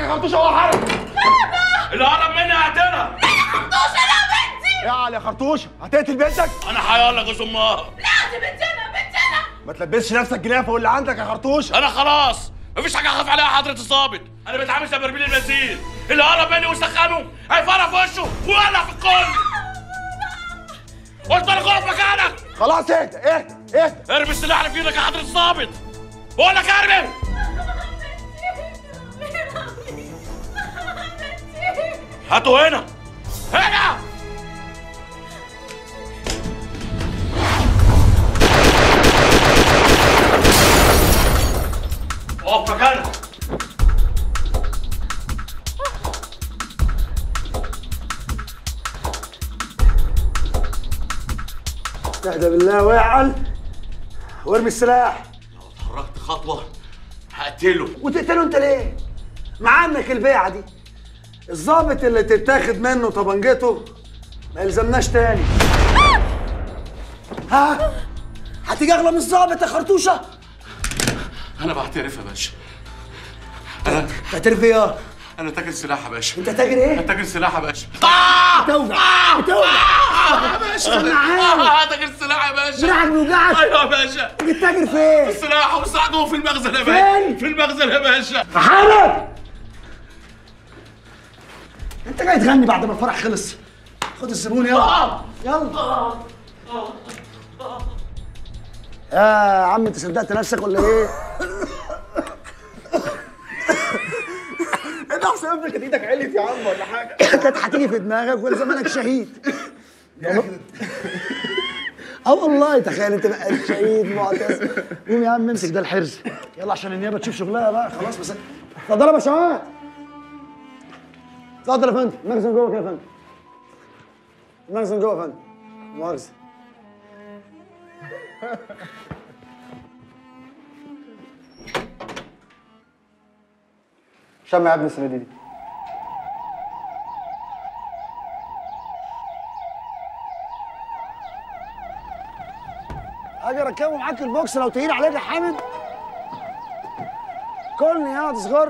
يا خرطوشه هو حرب اللي قرب مني هقتلها خرطوشة لا بنتي يا علي يا خرطوشه هتقتل بنتك انا حيالله جوز امها لا دي بنتنا بنتنا ما تلبسش نفسك جنافه واللي عندك يا خرطوشه انا خلاص مفيش حاجه اخاف عليها حضره الظابط انا بتعامل زي برميل البنزين اللي قرب مني وسخنه هيفرق في وشه ويولع في الكل قلت لك اقف مكانك خلاص اهدى اهدى اهدى ارمي السلاح اللي في ايدك يا حضره الظابط بقول لك ارمي هاتوا هنا هنا اقف مكانك اهدى بالله واعل وارمي السلاح اتحركت خطوه هقتله وتقتله انت ليه؟ معانك البيعه دي الظابط اللي تتاخد منه طبنجته ما يلزمناش تاني ها؟ هتيجي اغلى من الظابط يا خرطوشه؟ انا بعترف يا باشا انا تعترف ايه يا؟ انا تاجر سلاح يا باشا انت تاجر ايه؟ انا تاجر سلاح يا باشا بتوجع بتوجع يا باشا استنى عادي. آه، تاجر سلاح يا باشا دراعك بيوجعك ايوه يا باشا بتتاجر فين؟ السلاح والسلاح جوه في المخزن يا باشا فين؟ في المخزن يا باشا حالك انت جاي تغني بعد ما الفرح خلص خد الزبون يلا يلا يا عم انت صدقت نفسك ولا ايه؟ انت احسن ابنك كانت ايدك علت يا عم ولا حاجه كانت هتيجي في دماغك ولا زمانك شهيد اه والله تخيل انت بقى شهيد معتز قوم يا عم امسك ده الحرز يلا عشان النيابه تشوف شغلها بقى خلاص بس اتفضل يا باشمهندس اتفضل يا فندم المخزن جوه كده يا فندم المخزن جوه يا فندم مؤاخذة شم يا ابني السنة دي اجي اركبه معاك البوكس لو تقيل عليك يا حامد كلني يا تصغر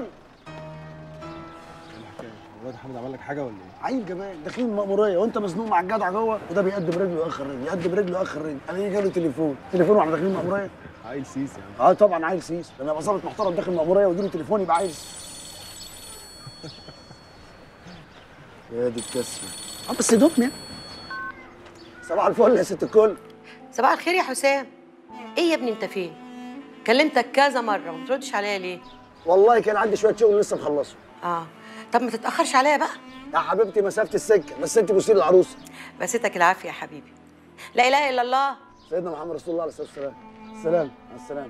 الواد حامد عمل لك حاجه ولا ايه؟ عيل جمال داخلين مأمورية وانت مزنوق مع الجدع جوه وده بيقدم رجله يأخر رجل يقدم رجله يأخر رجل انا يجي له تليفون تليفون واحنا داخلين مأمورية عيل سيس يا عم اه طبعا عيل سيس لما يبقى ظابط محترم داخل مأمورية ويجي له تليفون يبقى عيل يا دي الكسفة اه بس دمني صباح الفل يا ست الكل صباح الخير يا حسام ايه يا ابني انت فين كلمتك كذا مره وما بتردش عليا ليه والله كان عندي شوية شغل لسه مخلصه اه طب ما تتاخرش عليا بقى يا حبيبتي مسافة السكة بس انت بوسي العروسة بسيتك العافيه يا حبيبي لا اله الا الله سيدنا محمد رسول الله عليه الصلاة والسلام السلام مع السلامة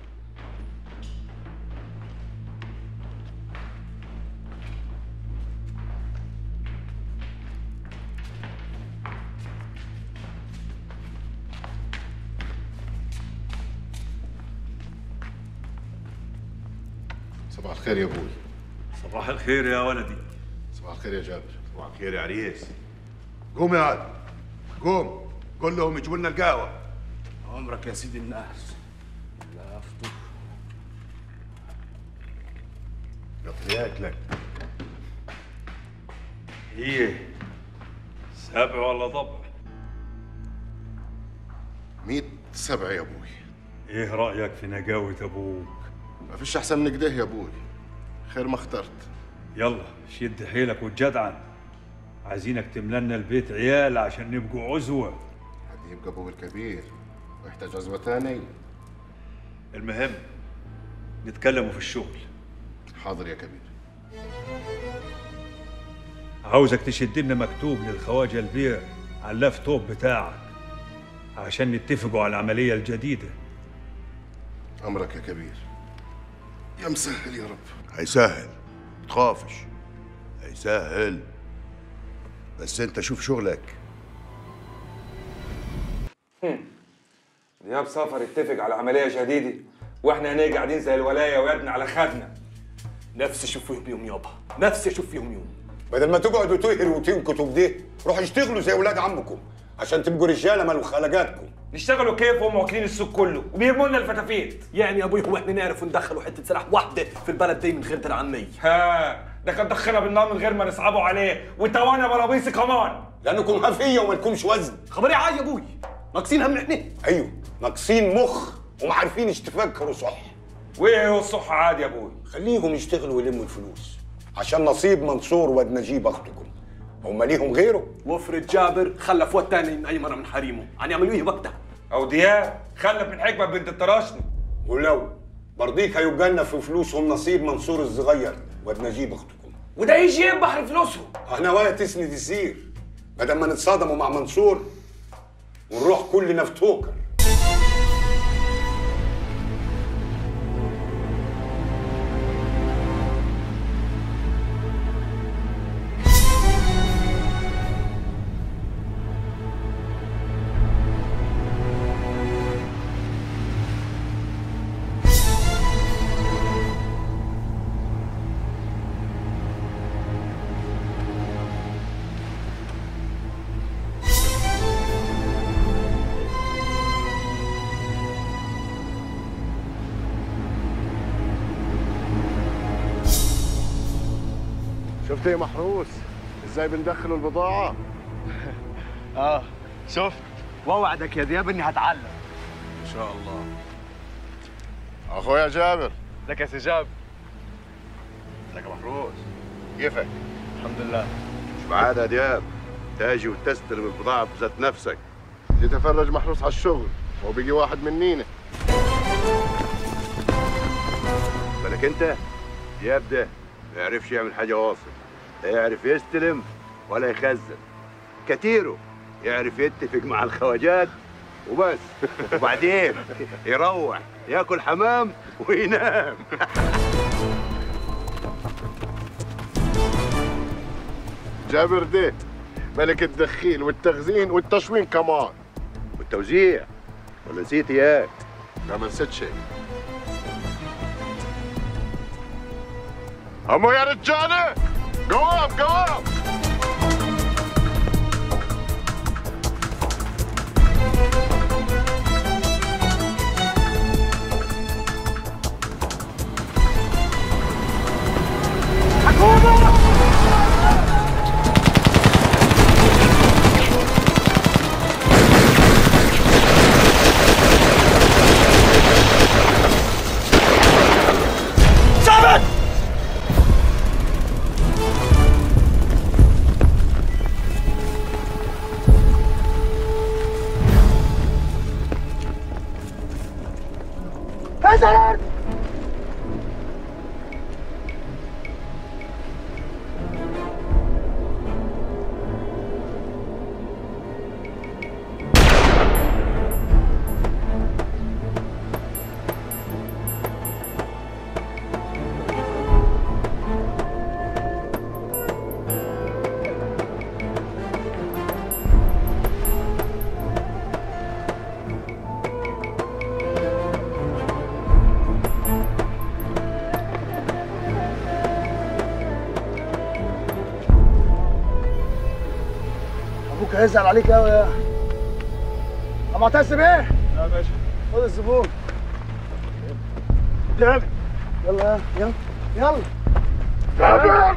صباح الخير يا ابوي صباح الخير يا ولدي صباح الخير يا جابر صباح الخير يا عريس قوم يا عاد قوم قول لهم يجيبوا لنا القهوه عمرك يا سيدي الناس لا افطر قطريات لك ايه سبع ولا ضبع ميت سبع يا ابوي ايه رايك في نجاوه ابوك ما فيش احسن من كده يا ابوي خير ما اخترت يلا شد حيلك وتجدعن عايزينك تملنا البيت عيال عشان نبقوا عزوه حد يبقى ابوه الكبير ويحتاج عزوه تاني المهم نتكلموا في الشغل حاضر يا كبير عاوزك تشد لنا مكتوب للخواجه البيع على اللابتوب بتاعك عشان نتفقوا على العمليه الجديده امرك يا كبير يا مسهل يا رب هيسهل تخافش هيسهل بس انت شوف شغلك دياب سفر اتفق على عمليه جديده واحنا هنا قاعدين زي الولايه ويدنا على خدنا نفسي اشوف فيهم يوم يابا نفسي اشوف فيهم يوم بدل ما تقعدوا تهروا وتنكتوا بده روحوا اشتغلوا زي ولاد عمكم عشان تبقوا رجاله مالوا خلقاتكم نشتغلوا كيف وهم واكلين السوق كله وبيرموا لنا الفتافيت يعني يا ابوي هو احنا نعرف ندخلوا حته سلاح واحده في البلد دي من غير درع عمي ها ده كان دخلنا بالنار من غير ما نصعبوا عليه وتوانا بلابيسي كمان لانكم هفيه وما لكمش وزن خبري عادي يا ابوي ناقصين هم احنا ايوه ناقصين مخ وما عارفين تفكروا صح وايه هو الصح عادي يا ابوي خليهم يشتغلوا ويلموا الفلوس عشان نصيب منصور واد نجيب اختكم هم ليهم غيره وفرد جابر خلف واد تاني من اي مره من حريمه عن يعملوا ايه وقتها او دياب خلف من حكمه بنت التراشني ولو برضيك هيبقى لنا في فلوسهم نصيب منصور الصغير واد نجيب اختكم وده يجي ينبحر فلوسهم نوايا تسند الزير بدل ما نتصادموا مع منصور ونروح كلنا في توكر شفت ايه محروس ازاي بندخل البضاعة اه شفت واوعدك يا دياب اني هتعلم ان شاء الله اخويا جابر لك يا سي جاب لك يا محروس كيفك الحمد لله مش بعادة يا دياب تاجي وتستلم البضاعة بذات نفسك جيت افرج محروس على الشغل هو بيجي واحد منينا بالك انت دياب ده ما يعرفش يعمل حاجة واصل لا يعرف يستلم ولا يخزن كتيره يعرف يتفق مع الخواجات وبس وبعدين يروح ياكل حمام وينام جابر ده ملك الدخيل والتخزين والتشوين كمان والتوزيع ولا نسيت اياك لا ما نسيت شيء همو يا رجاله قوام قوام ثابت حسن ابوك هيزعل عليك قوي يا يا معتصم ايه؟ يا باشا خد الزبون يلا يلا يلا يلا جابر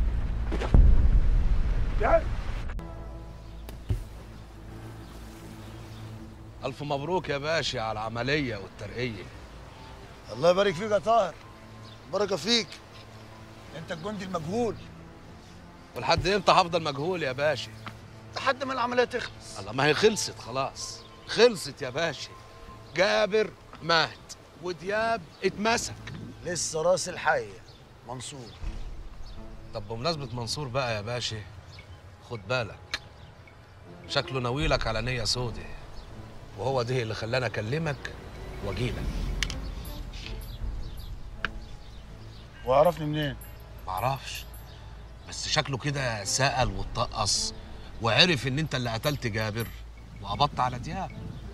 ألف مبروك يا باشا على العملية والترقية الله يبارك فيك يا طاهر بركه فيك انت الجندي المجهول ولحد امتى هفضل مجهول يا باشا لحد ما العمليه تخلص الله ما هي خلصت خلاص خلصت يا باشا جابر مات ودياب اتمسك لسه راس الحيه منصور طب بمناسبة منصور بقى يا باشا خد بالك شكله ناويلك على نية سودة وهو ده اللي خلاني اكلمك واجيلك وعرفني منين؟ معرفش بس شكله كده سأل واتطقص وعرف ان انت اللي قتلت جابر وقبضت على دياب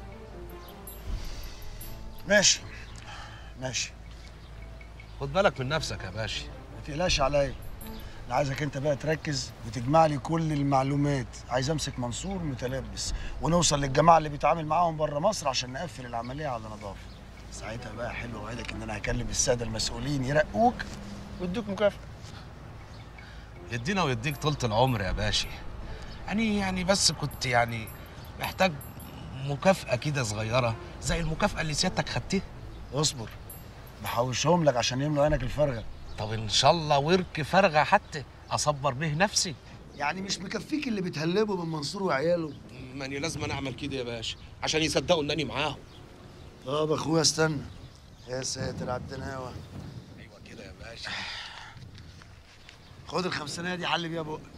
ماشي ماشي خد بالك من نفسك يا باشا ما تقلقش عليا انا عايزك انت بقى تركز وتجمع لي كل المعلومات عايز امسك منصور متلبس ونوصل للجماعه اللي بيتعامل معاهم بره مصر عشان نقفل العمليه على نظافه ساعتها بقى حلو اوعدك ان انا هكلم الساده المسؤولين يرقوك ويدوك مكافاه يدينا ويديك طولة العمر يا باشا يعني يعني بس كنت يعني محتاج مكافأة كده صغيرة زي المكافأة اللي سيادتك خدتها اصبر بحوشهم لك عشان يملوا عينك الفارغه طب ان شاء الله ورك فارغة حتى اصبر به نفسي يعني مش مكفيك اللي بتهلبه من منصور وعياله ماني لازم أنا اعمل كده يا باشا عشان يصدقوا انني معاهم طب اخويا استنى يا ساتر على الدناوه ايوه كده يا باشا خد الخمسينيه دي حل بيها بقى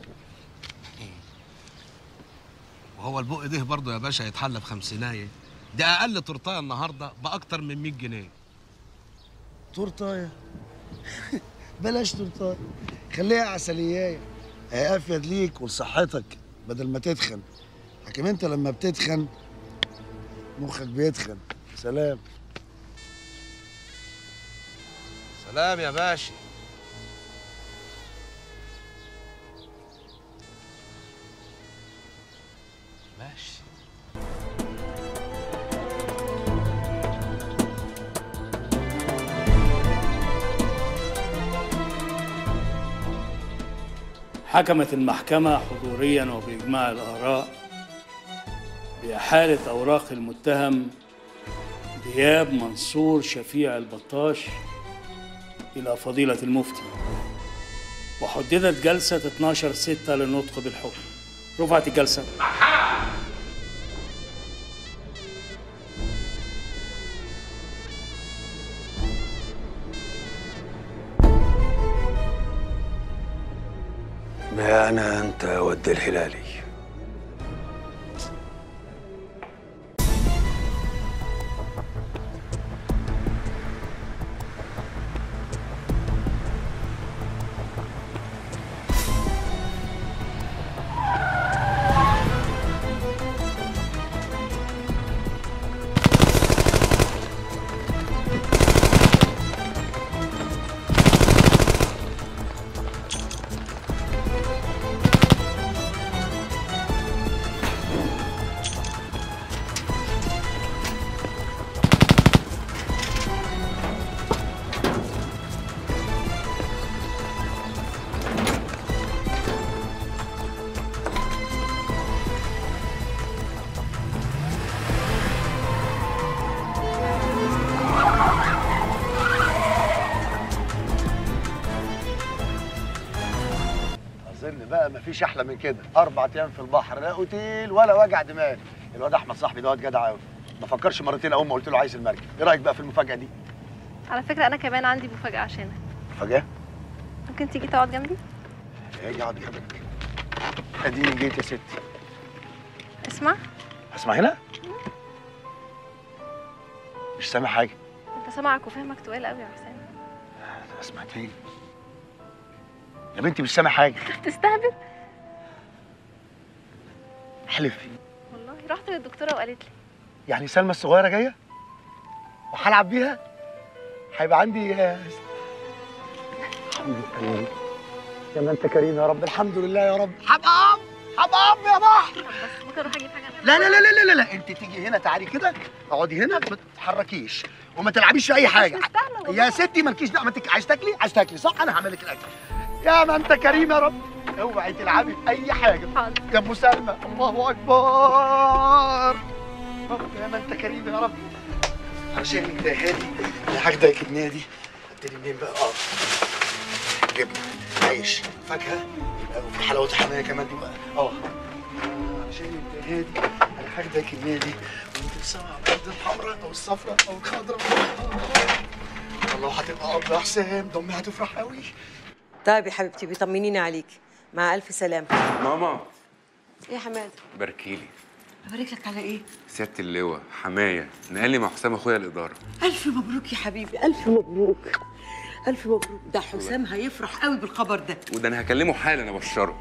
وهو البق ده برضه يا باشا يتحل بخمسينايه ده اقل تورتايه النهارده باكتر من 100 جنيه تورتايه بلاش تورتايه خليها عسليايه هي افيد ليك ولصحتك بدل ما تتخن حكيم انت لما بتتخن مخك بيتخن سلام سلام يا باشا ماشي حكمت المحكمة حضوريا وبإجماع الآراء بإحالة أوراق المتهم دياب منصور شفيع البطاش إلى فضيلة المفتي وحددت جلسة 12 6 للنطق بالحكم رفعت الجلسة ما أنا أنت ود الهلالي اظن بقى مفيش احلى من كده اربع ايام في البحر لا اوتيل ولا وجع دماغ الواد احمد صاحبي دوت جدع قوي ما فكرش مرتين اول ما قلت له عايز المركب ايه رايك بقى في المفاجاه دي على فكرة أنا كمان عندي مفاجأة عشانك مفاجاه ممكن تيجي تقعد جنبي؟ اجي اقعد جنبك اديني جيت يا ستي اسمع اسمع هنا مش سامع حاجه أنت سامعك وفهمك تقال قوي يا حسام اسمع تاني يا بنتي مش سامع حاجه تستهبل احلفي والله رحت للدكتورة وقالت لي يعني سلمى الصغيره جايه وهلعب بيها هيبقى عندي آه، الحمد لله يا ما انت كريم يا رب الحمد لله يا رب هبقى اب هبقى اب يا بحر بس ممكن أروح أجيب حاجة لا لا لا لا لا لا انت تيجي هنا تعالي كده اقعدي هنا ما تتحركيش وما تلعبيش في اي حاجه يا ستي مالكيش دعوه ما انت عايز تاكلي عايز تاكلي صح انا هعمل لك الاكل يا ما انت كريم يا رب اوعي تلعبي في اي حاجه يا ام سلمى الله اكبر رب يا ما انت كريم يا رب عشان انت هادي انا هاخدك النادي ابتدي منين بقى اه جبنه عيش فاكهه يبقى وفي حلاوه حمايه كمان دي بقى اه عشان انت هادي انا هاخدك النادي وانت سامع الارض الحمراء او الصفراء او الخضراء والله هتبقى اب يا حسام دمي هتفرح قوي طيب يا حبيبتي بيطمنيني عليك مع الف سلامه ماما ايه يا حماد باركيلي ابارك لك على ايه سيادة اللواء حماية نقل لي مع حسام اخويا الإدارة الف مبروك يا حبيبي الف مبروك الف مبروك ده حسام هيفرح قوي بالخبر ده وده أنا هكلمه حالا أبشره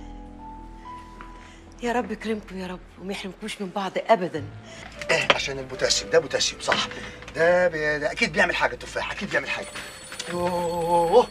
يا رب يكرمكم يا رب وما يحرمكوش من بعض ابدا ايه عشان البوتاسيوم ده بوتاسيوم صح ده, بي... ده اكيد بيعمل حاجه التفاح اكيد بيعمل حاجه يوه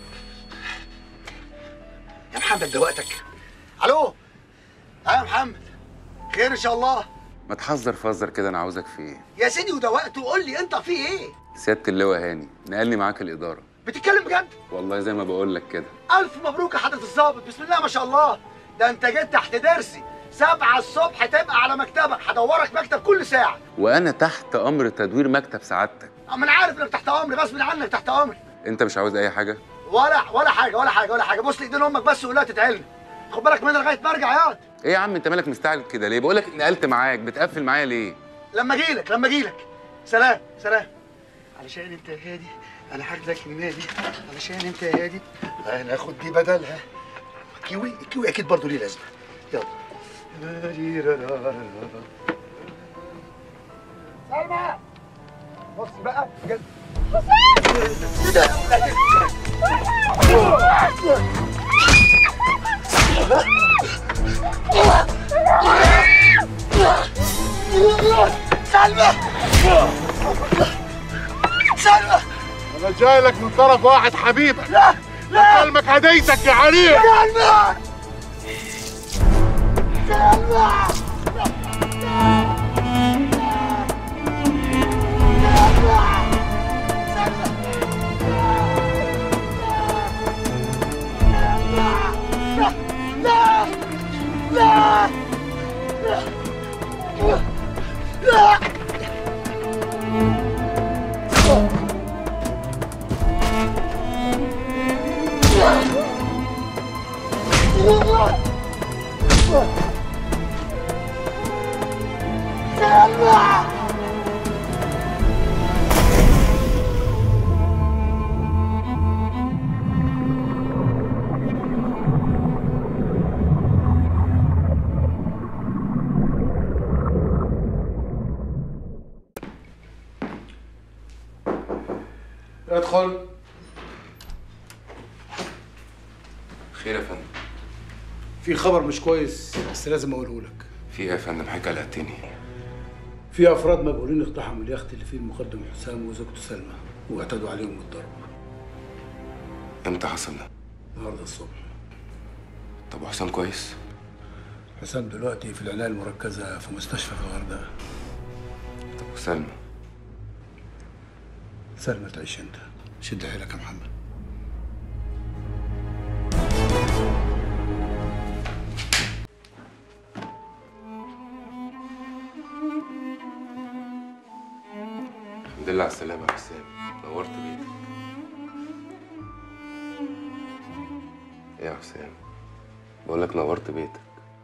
يا محمد ده وقتك الو اه يا محمد خير ان شاء الله ما تحذر فزر كده أنا عاوزك في إيه يا سيدي وده وقته قول لي انت في ايه سيادة اللواء هاني نقل لي معاك الإدارة بتتكلم بجد والله زي ما بقول لك كده الف مبروك يا حضره الظابط بسم الله ما شاء الله ده انت جيت تحت درسي سبعة الصبح تبقى على مكتبك هدورك مكتب كل ساعة وانا تحت امر تدوير مكتب سعادتك اما انا عارف انك تحت امري غصب عنك تحت امري انت مش عاوز اي حاجه ولا ولا حاجة ولا حاجة ولا حاجة بص لايدين امك بس وقول لها تتعلم خد بالك منها لغاية ما ارجع ياض ايه يا عم انت مالك مستعجل كده ليه بقول لك نقلت معاك بتقفل معايا ليه لما اجيلك لما اجيلك سلام سلام علشان انت يا هادي انا هاخدك النادي علشان انت يا هادي انا اخد دي بدلها كيوي الكيوي اكيد برضه ليه لازمه يلا سلمى بص بقى بجد سلمى سلمى انا جاي لك من طرف واحد حبيبك لا لا سلمك هديتك يا عليم سلمى سلمى لا لا لا لا سلمى ادخل خير يا فندم في خبر مش كويس بس لازم اقوله لك في ايه يا فندم حاجه قلقتني في افراد مجهولين اقتحموا اليخت اللي فيه المقدم حسام وزوجته سلمى واعتدوا عليهم بالضرب امتى حصل ده النهارده الصبح طب وحسام كويس حسام دلوقتي في العنايه المركزه في مستشفى في الغردقه طب وسلمى سلمى تعيش انت شد حيلك يا محمد الحمد لله على السلامه يا حسام نورت بيتك ايه يا حسام بقول لك نورت بيتك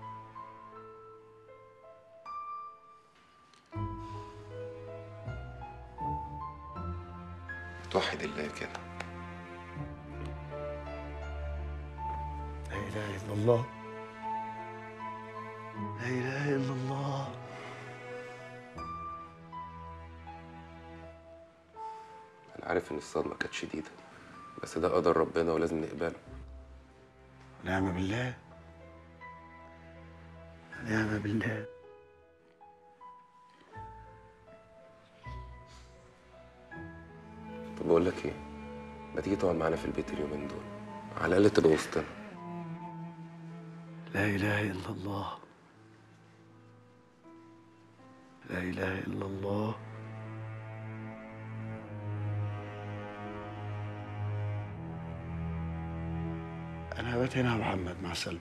توحد الله كده لا اله الا الله لا اله الا الله انا عارف ان الصدمه كانت شديده بس ده قدر ربنا ولازم نقبله نعم بالله نعم بالله طب بقول لك ايه ما تيجي تقعد معانا في البيت اليومين دول على الاقل تبقى وسطنا لا اله الا الله لا اله الا الله انا هبات هنا يا محمد مع سلمى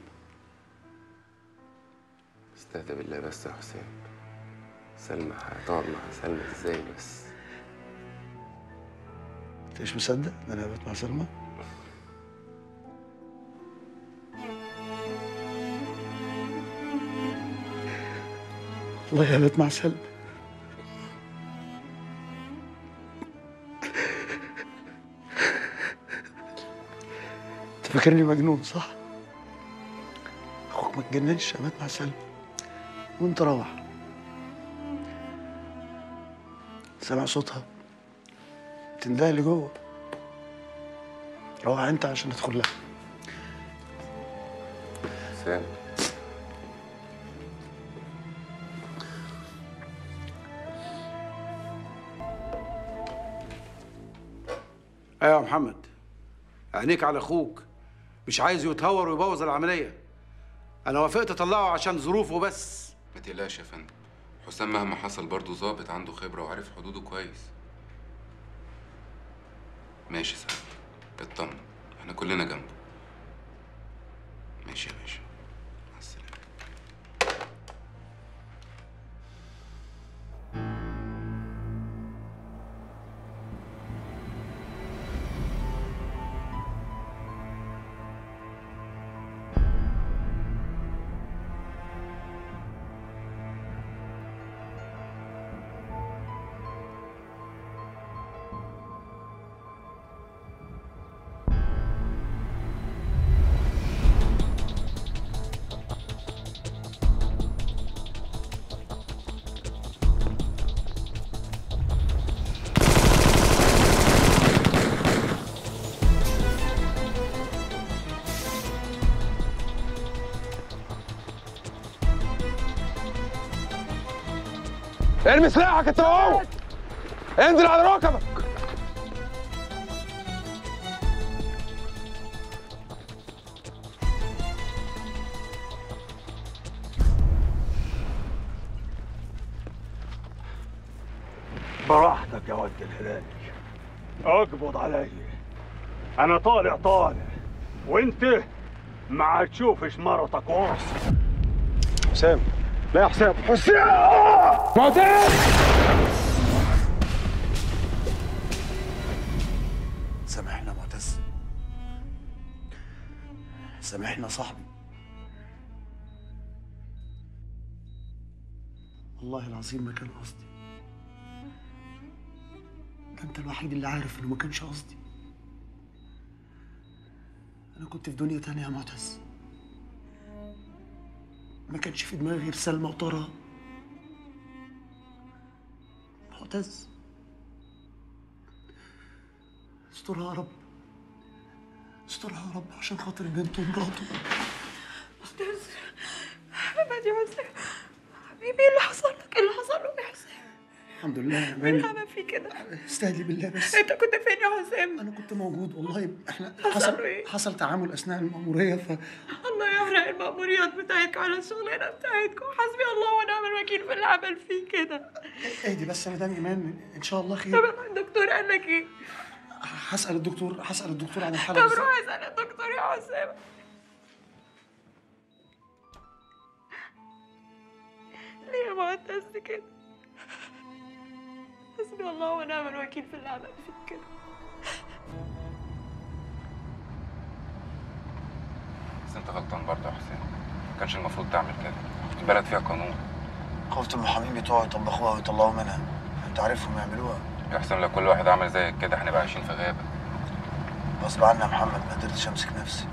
استهدى بالله بس يا حسام سلمى هتقعد مع سلمى ازاي بس انت مش مصدق ان انا هبات مع سلمى والله هبات مع سلمى انت فاكرني مجنون صح؟ اخوك ما تجننش هبات مع سلمى وانت روح سامع صوتها تندهلي لي جوه روح انت عشان ندخل لها حسام ايوه يا محمد عينيك على اخوك مش عايز يتهور ويبوظ العمليه انا وافقت اطلعه عشان ظروفه بس ما تقلقش يا فندم حسام مهما حصل برضه ظابط عنده خبره وعارف حدوده كويس ماشي سعد اطمن احنا كلنا جنبه ماشي يا باشا مع السلامة ارمي سلاحك انت وهو انزل على ركبك براحتك يا ود الهلال اقبض عليا انا طالع طالع وانت ما هتشوفش مرتك ورث حسام لا يا حسام حسام معتز سامحنا يا معتز سامحنا يا صاحبي والله العظيم ما كان قصدي ده انت الوحيد اللي عارف انه ما كانش قصدي انا كنت في دنيا تانية يا معتز ما كانش في دماغي غير سلمى وطارق معتز استرها يا رب استرها يا رب عشان خاطر بنته ومراته استاذ محمد يا حسام حبيبي ايه اللي حصل لك؟ ايه اللي حصل له يا حسام؟ الحمد لله يا مين مان عمل فيه كده؟ استهدي بالله بس انت كنت فين يا حسام؟ انا كنت موجود والله احنا حصل حصل له ايه؟ حصل تعامل اثناء المأمورية ف الله يحرق المأموريات بتاعتكم على الشغلانه بتاعتكم حسبي الله ونعم الوكيل في اللي عمل فيه كده اهدي بس يا مدام ايمان ان شاء الله طب خير الدكتور قال لك ايه؟ هسأل الدكتور هسأل الدكتور عن طب الحالة بالظبط. روح اسال الدكتور يا حسام ليه يا معتز كده؟ حسبي الله ونعم الوكيل في اللي عمل فيك كده بس انت غلطان برضه يا حسام ما كانش المفروض تعمل كده البلد فيها قانون خفت المحامين بتوعه يطبخوها ويطلعوا منها انت عارفهم يعملوها يا حسام لو كل واحد عمل زيك كده هنبقى عايشين في غابة غصب عني يا محمد ما قدرتش امسك نفسي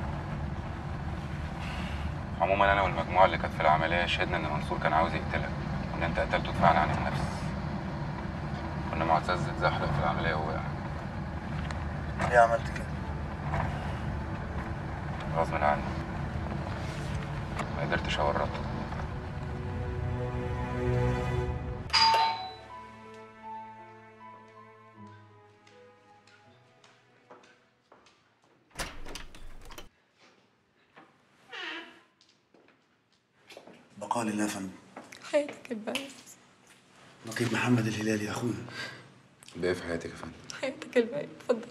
عموما انا والمجموعة اللي كانت في العملية شهدنا ان منصور كان عاوز يقتلك وان انت قتلته دفاعا عن النفس وان معتز اتزحلق في العملية ووقع ليه عملت كده؟ غصب عني ما قدرتش اورطه بقاء لله يا فندم حياتك الباقية نقيب محمد الهلالي يا اخويا باقي في حياتك يا فندم حياتك الباقية اتفضل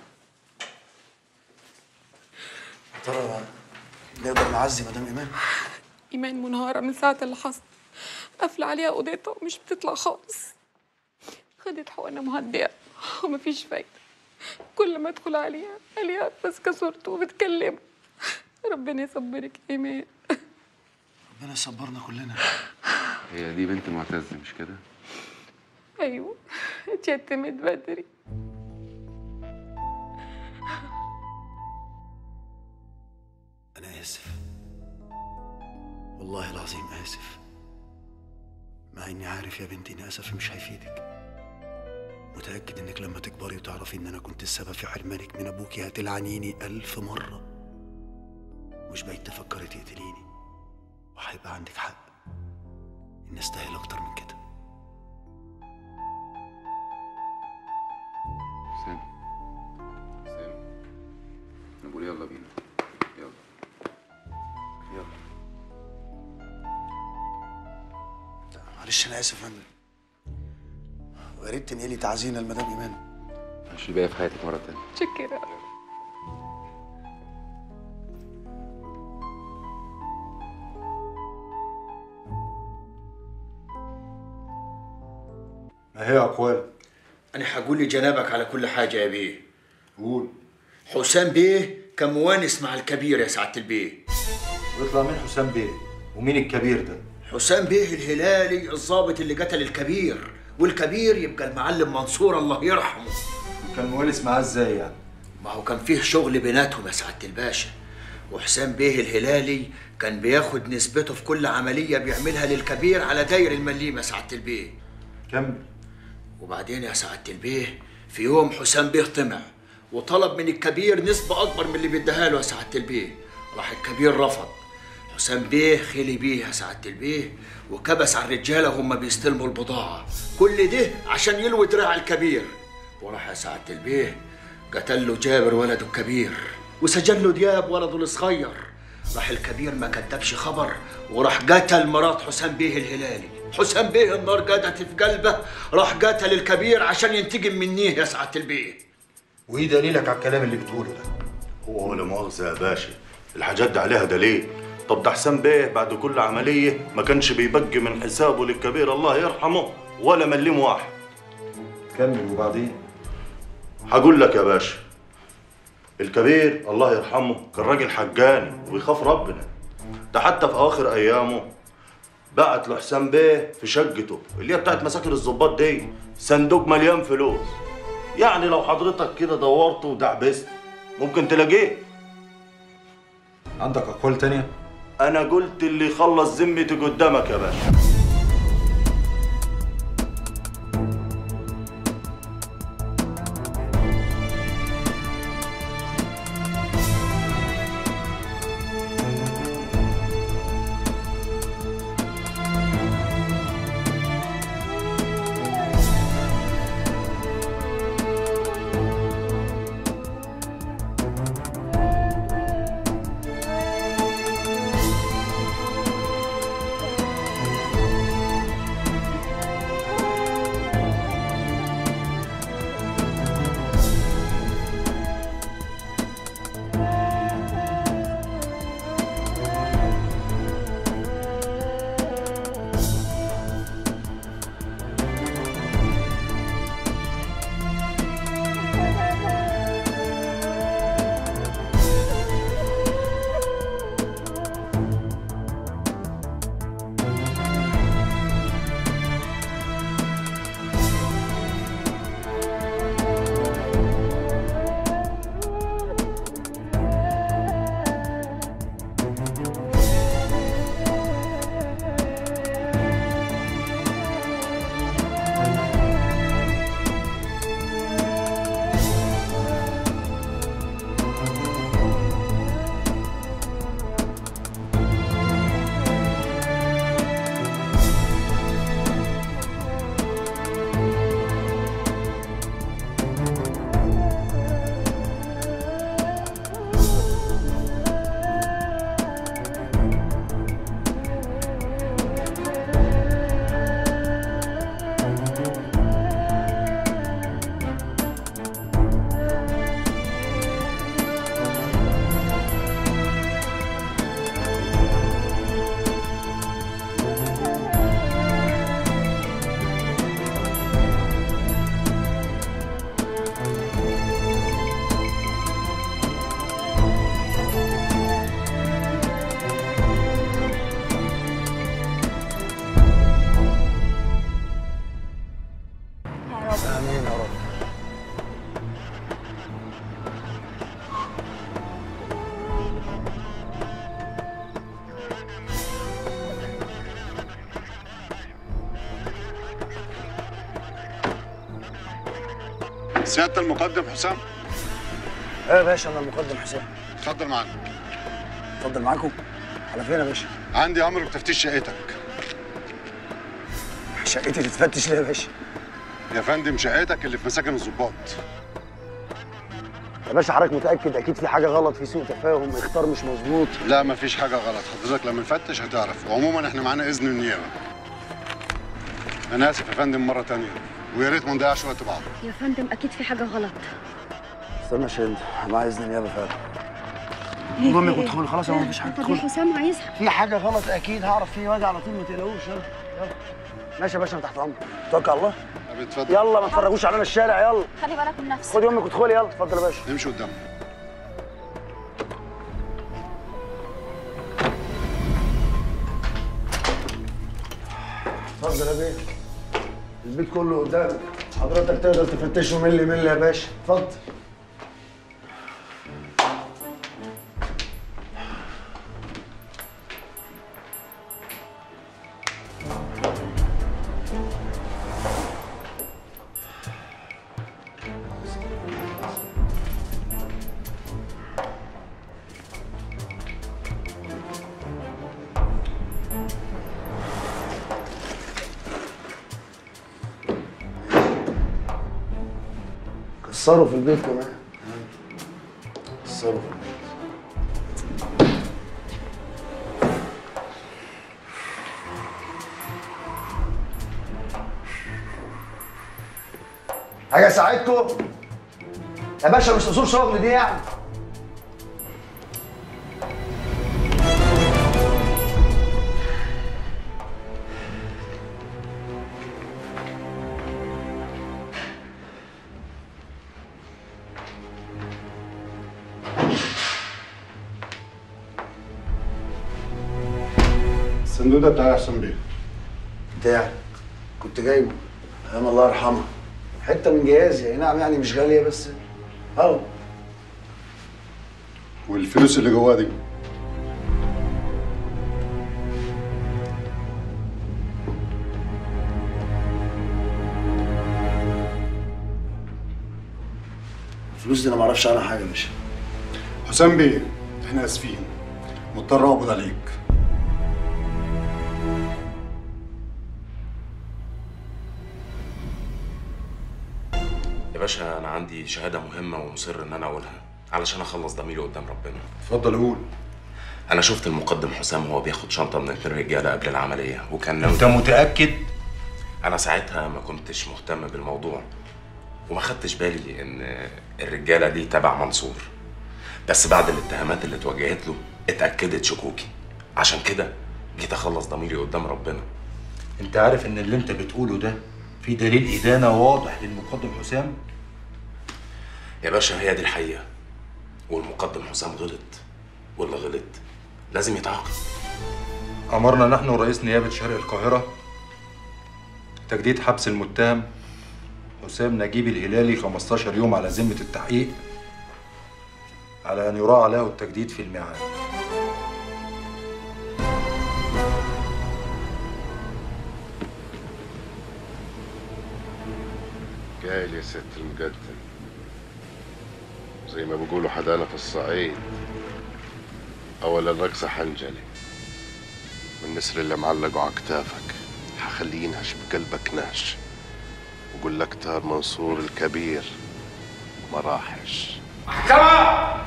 يا ترى نقدر نعزي مدام ايمان إيمان منهارة من ساعة اللي حصل قافلة عليها أوضتها ومش بتطلع خالص خدت حقنة مهدئة ومفيش فايدة كل ما أدخل عليها عليها ماسكة صورته وبتكلمه ربنا يصبرك يا إيمان ربنا يصبرنا كلنا هي دي بنت معتز مش كده أيوه اتيتمت بدري انا اسف والله العظيم اسف مع اني عارف يا بنتي ان اسفي مش هيفيدك متاكد انك لما تكبري وتعرفي ان انا كنت السبب في حرمانك من ابوكي هتلعنيني الف مره مش بعيد تفكري تقتليني وهيبقى عندك حق اني استاهل اكتر من كده حسام حسام انا بقول يلا بينا يلا يلا معلش انا اسف يا فندم ويا ريت تنقلي تعزينا لمدام ايمان عيش الباقي في حياتك مرة تانية شكرا اهي اقوال انا هقول لجنابك على كل حاجه يا بيه قول حسام بيه كان موانس مع الكبير يا سعاده البيه ويطلع مين حسام بيه ومين الكبير ده حسام بيه الهلالي الضابط اللي قتل الكبير والكبير يبقى المعلم منصور الله يرحمه كان موالس معاه ازاي يعني ما هو كان فيه شغل بيناتهم يا سعاده الباشا وحسام بيه الهلالي كان بياخد نسبته في كل عمليه بيعملها للكبير على داير المليم يا سعاده البيه كمل وبعدين يا سعاده البيه في يوم حسام بيه طمع وطلب من الكبير نسبه اكبر من اللي بيديها له يا سعاده البيه راح الكبير رفض حسام بيه خلي بيه يا سعاده البيه وكبس على الرجاله وهم بيستلموا البضاعه كل ده عشان يلوي دراع الكبير وراح يا سعاده البيه قتل له جابر ولده الكبير وسجن له دياب ولده الصغير راح الكبير ما كتبش خبر وراح قتل مرات حسام بيه الهلالي حسام بيه النار جدت في قلبه راح قتل الكبير عشان ينتقم منيه يا سعاده البيه وايه دليلك على الكلام اللي بتقوله ده هو ولا مؤاخذة يا باشا الحاجات دي عليها دليل طب ده حسام بيه بعد كل عملية ما كانش بيبقي من حسابه للكبير الله يرحمه ولا مليم واحد كمل وبعدين هقول لك يا باشا الكبير الله يرحمه كان راجل حجاني ويخاف ربنا ده حتى في اواخر ايامه بعت له حسام بيه في شقته اللي هي بتاعت مساكن الظباط دي صندوق مليان فلوس يعني لو حضرتك كده دورت ودعبست ممكن تلاقيه عندك اقوال تانية انا قلت اللي يخلص ذمتي قدامك يا باشا امين يا رب سيادة المقدم حسام ايه يا باشا انا المقدم حسين اتفضل معانا اتفضل معاكم على فين يا باشا عندي امر بتفتيش شقتك شقتي تتفتش ليه يا باشا يا فندم شقتك اللي في مساكن الضباط يا باشا حضرتك متاكد اكيد في حاجه غلط في سوء تفاهم اختار مش مظبوط لا مفيش حاجة غلط حضرتك لما نفتش هتعرف وعموما احنا معانا اذن النيابة انا اسف يا فندم مرة تانية ويا ريت ما نضيعش وقت بعض يا فندم اكيد في حاجه غلط استنى يا شند معايا اذن النيابه فعلا المهم كنت ادخل خلاص ما فيش حاجه طب يا ادخل حسام عايزها في حاجه غلط اكيد هعرف في واد على طول ما تقلقوش يلا يلا ماشي يا باشا انا تحت امرك توكل على الله حبيبي اتفضل يلا ما تفرجوش علينا الشارع يلا خلي بالك من نفسك خدي امك وادخلي يلا اتفضل يا باشا امشي قدام اتفضل يا بيه البيت كله قدامك حضرتك تقدر تفتشه ملي ملي يا باشا اتفضل كسروا في البيت كمان كسروا في البيت حاجة اساعدكم يا باشا مش اصول شغل دي يعني الصندوق ده بتاع احسن بيه بتاعي كنت جايبه ايام الله يرحمها حته من جهازي اي نعم يعني مش غاليه بس اهو والفلوس اللي جواه دي الفلوس دي انا ما اعرفش عنها حاجه يا باشا حسام بيه احنا اسفين مضطر اقبض عليك يا باشا انا عندي شهاده مهمه ومصر ان انا اقولها علشان اخلص ضميري قدام ربنا اتفضل قول انا شفت المقدم حسام وهو بياخد شنطه من اتنين رجاله قبل العمليه وكان ناوي انت متاكد انا ساعتها ما كنتش مهتم بالموضوع وما خدتش بالي ان الرجاله دي تبع منصور بس بعد الاتهامات اللي اتوجهت له اتاكدت شكوكي عشان كده جيت اخلص ضميري قدام ربنا انت عارف ان اللي انت بتقوله ده في دليل ادانه واضح للمقدم حسام يا باشا هي دي الحقيقه والمقدم حسام غلط واللي غلط لازم يتعاقب أمرنا نحن رئيس نيابة شرق القاهرة تجديد حبس المتهم حسام نجيب الهلالي 15 يوم على ذمة التحقيق على أن يراعى له التجديد في الميعاد قايل يا ست المقدم زي ما بيقولوا حدانا في الصعيد أول الرقصة حنجلي والنسر اللي معلقه على كتافك حخليه ينهش بقلبك نهش وقول لك تار منصور الكبير ما راحش محكمة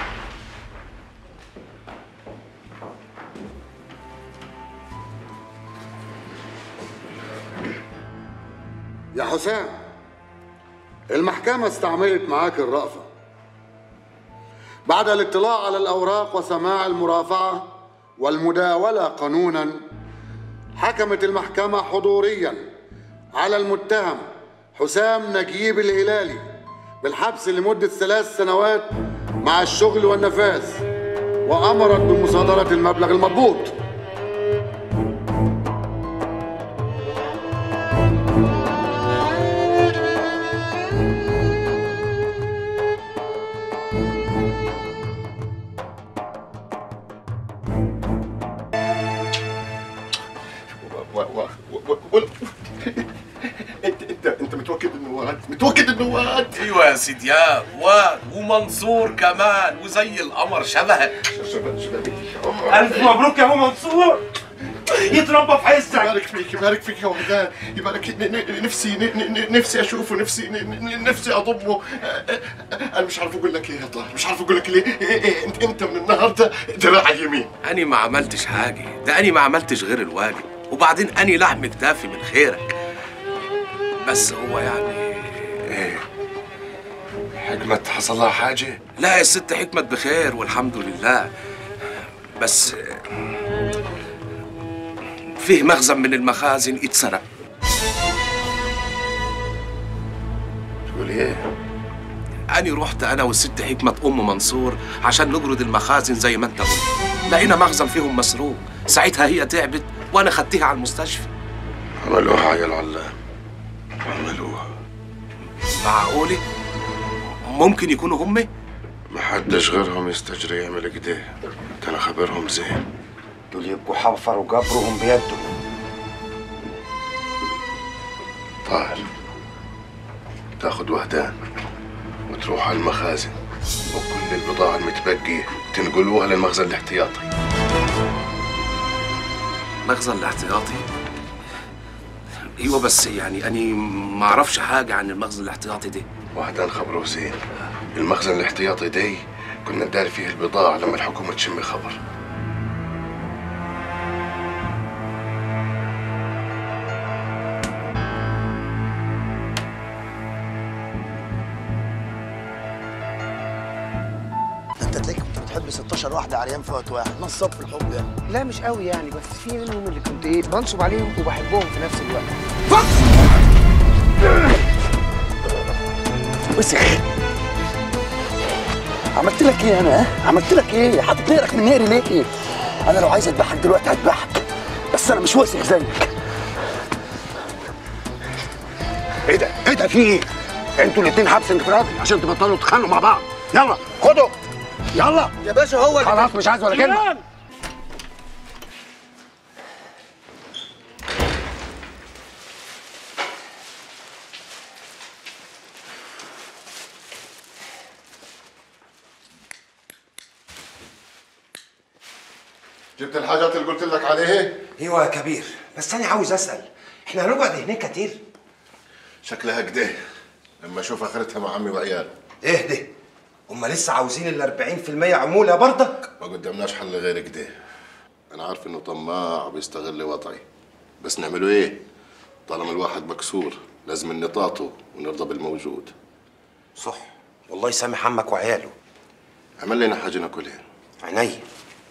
يا حسام المحكمة استعملت معاك الرأفة بعد الاطلاع على الأوراق وسماع المرافعة والمداولة قانونا حكمت المحكمة حضوريا على المتهم حسام نجيب الهلالي بالحبس لمدة ثلاث سنوات مع الشغل والنفاذ وأمرت بمصادرة المبلغ المضبوط و... و... و... و... انت انت انت متوكد انه واد متوكد انه واد ايوه يا سيدياب واد ومنصور كمان وزي القمر شبهك ألف مبروك يا أبو منصور يتربى في عزك يبارك فيك يبارك فيك يا وحدان يبارك ن- ن- نفسي ن- ن- نفسي اشوفه نفسي ن- ن- نفسي اضمه انا مش عارف اقول لك ايه يا طارق مش عارف اقول لك ليه إيه إيه انت انت من النهارده دراع اليمين أني ما عملتش حاجة ده أني ما عملتش غير الواجب وبعدين أني لحم كتافي من خيرك بس هو يعني ايه حكمة حصل لها حاجة؟ لا يا ست حكمة بخير والحمد لله بس فيه مخزن من المخازن اتسرق ايه أنا رحت أنا والست حكمة أم منصور عشان نجرد المخازن زي ما أنت قلت لقينا مخزن فيهم مسروق ساعتها هي تعبت وأنا خدتها على المستشفى عملوها يا العلام عملوها معقولة؟ ممكن يكونوا هم؟ محدش غيرهم يستجري يعمل كده ده انا خبرهم زين دول يبقوا حفروا قبرهم بيدهم طاهر تاخد وهدان وتروح على المخازن وكل البضاعة المتبقية تنقلوها للمخزن الاحتياطي مخزن الاحتياطي؟ ايوه بس يعني اني ما اعرفش حاجه عن المخزن الاحتياطي ده وهدان خبره زين المخزن الاحتياطي ده كنا نداري فيه البضاعة لما الحكومة تشم خبر انت تلاقيك كنت بتحب 16 واحده عريان في وقت واحد نصاب في الحب يعني لا مش قوي يعني بس في منهم اللي كنت ايه بنصب عليهم وبحبهم في نفس الوقت وسخ عملت لك ايه انا ها؟ عملت لك ايه؟ حاطط نقرك من نقري ليه؟ انا لو عايز اذبحك دلوقتي هذبحك بس انا مش وسخ زيك ايه ده؟ ايه ده في ايه؟ انتوا الاتنين حبس انفرادي عشان تبطلوا تتخانقوا مع بعض يلا خدوا يلا يا باشا هو اللي خلاص مش عايز ولا كلمه جبت الحاجات اللي قلت لك عليها ايوه يا كبير بس انا عاوز اسال احنا هنقعد هناك كتير شكلها كده لما اشوف اخرتها مع عمي وعياله ايه ده هم لسه عاوزين ال 40% عموله برضك ما قدامناش حل غير كده انا عارف انه طماع وبيستغل وضعي بس نعمله ايه طالما الواحد مكسور لازم نطاطه ونرضى بالموجود صح والله يسامح عمك وعياله عمل لنا حاجه ناكلها عينيا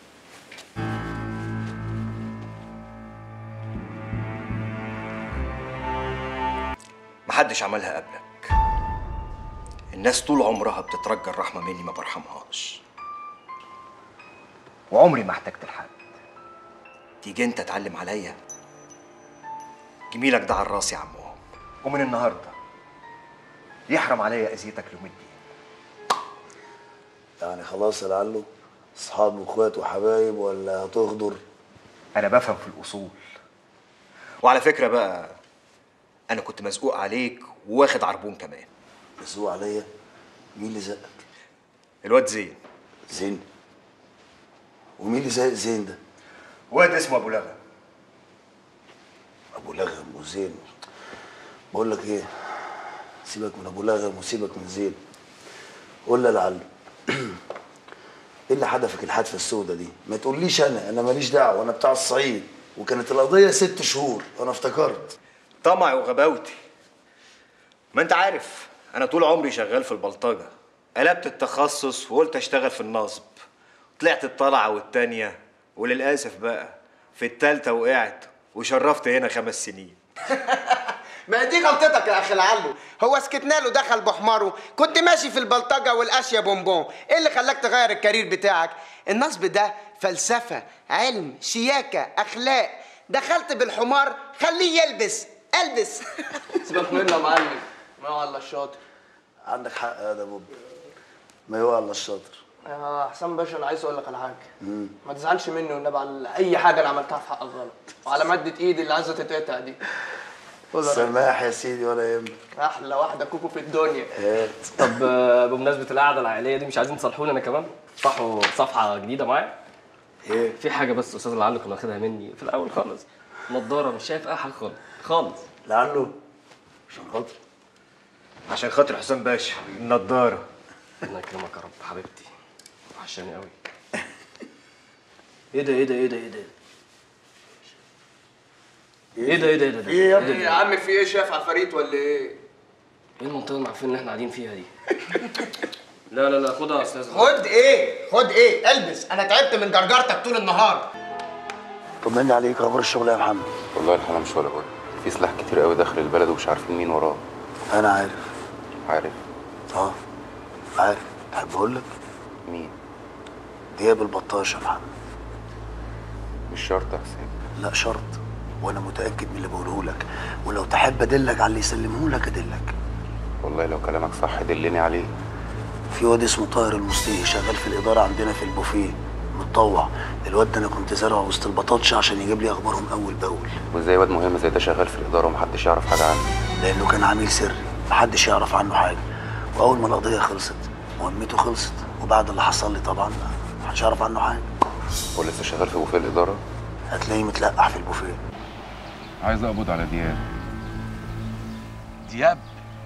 محدش عملها قبلك الناس طول عمرها بتترجى الرحمة مني ما برحمهاش وعمري ما احتجت لحد تيجي انت تعلم عليا جميلك ده على راسي يا عمهم ومن النهارده يحرم عليا اذيتك ليوم الدين يعني خلاص يا لعله اصحاب واخوات وحبايب ولا هتغدر انا بفهم في الاصول وعلى فكره بقى انا كنت مزقوق عليك وواخد عربون كمان مزقوق عليا مين اللي زقك الواد زين زين ومين اللي زق زين ده واد اسمه ابو لغم ابو لغم وزين بقول لك ايه سيبك من ابو لغم وسيبك من زين قول لي يا لعله ايه اللي حدفك الحادثه السوداء دي ما تقوليش انا انا ماليش دعوه انا بتاع الصعيد وكانت القضيه ست شهور انا افتكرت طمعي وغباوتي ما انت عارف انا طول عمري شغال في البلطجه قلبت التخصص وقلت اشتغل في النصب طلعت الطلعه والتانيه وللاسف بقى في التالتة وقعت وشرفت هنا خمس سنين ما دي غلطتك يا اخي العلو هو سكتنا له دخل بحماره كنت ماشي في البلطجه والاشياء بونبون ايه اللي خلاك تغير الكارير بتاعك النصب ده فلسفه علم شياكه اخلاق دخلت بالحمار خليه يلبس البس سيبك منه يا معلم ما هو على الشاطر عندك حق يا ده بوب ما يوقع الا الشاطر يا حسام باشا انا عايز اقول لك على حاجه مم. ما تزعلش مني والنبي على اي حاجه انا عملتها في حقك غلط وعلى ماده ايدي اللي عايزه تتقطع دي خد يا راجل. سماح يا سيدي ولا يهمك احلى واحده كوكو في الدنيا هات طب آه، بمناسبة القعدة العائلية دي مش عايزين تصالحوني أنا كمان؟ صحوا صفحة جديدة معايا؟ إيه؟ في حاجة بس أستاذ لعله كان واخدها مني في الأول خالص نضارة مش شايف أي حاجة خالص خالص لعله عشان خاطر عشان خاطر حسام باشا النضاره الله يكرمك يا رب حبيبتي وحشاني قوي ايه ده ايه ده ايه ده ايه ده ايه ده ايه ده ايه ده ايه يا ده؟ ابني يا عم في ايه شايف عفاريت ولا ايه ايه المنطقة اللي عارفين ان احنا قاعدين فيها دي؟ لا لا لا خدها يا استاذ خد ايه خد ايه البس انا تعبت من جرجرتك طول النهار طمني عليك اخبار الشغل يا محمد والله الحالة مش ولا بد في سلاح كتير قوي داخل البلد ومش عارفين مين وراه انا عارف عارف اه عارف تحب اقول لك مين دياب البطاش يا محمد مش شرط يا حسين لا شرط وانا متاكد من اللي بقوله لك ولو تحب ادلك على اللي يسلمه لك ادلك والله لو كلامك صح دلني عليه في واد اسمه طاهر المصري شغال في الاداره عندنا في البوفيه متطوع الواد ده انا كنت زارعه وسط البطاطش عشان يجيب لي اخبارهم اول باول وازاي واد مهم زي ده شغال في الاداره ومحدش يعرف حاجه عنه لانه كان عميل سري محدش يعرف عنه حاجه واول ما القضيه خلصت مهمته خلصت وبعد اللي حصل لي طبعا محدش يعرف عنه حاجه هو لسه شغال في بوفيه الاداره هتلاقيه متلقح في البوفيه عايز اقبض على دياب دياب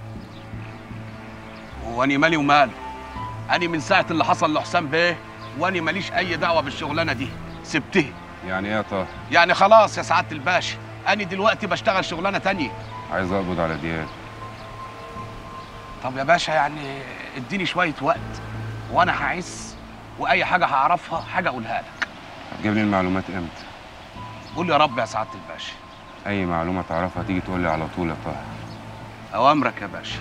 واني مالي وماله اني من ساعه اللي حصل لحسام بيه واني ماليش اي دعوه بالشغلانه دي سبتها يعني ايه يا طه يعني خلاص يا سعاده الباشا اني دلوقتي بشتغل شغلانه تانية عايز اقبض على دياب طب يا باشا يعني اديني شويه وقت وانا هعس واي حاجه هعرفها حاجه اقولها لك هتجيب لي المعلومات امتى قول يا رب يا سعاده الباشا اي معلومه تعرفها تيجي تقول لي على طول يا طه اوامرك يا باشا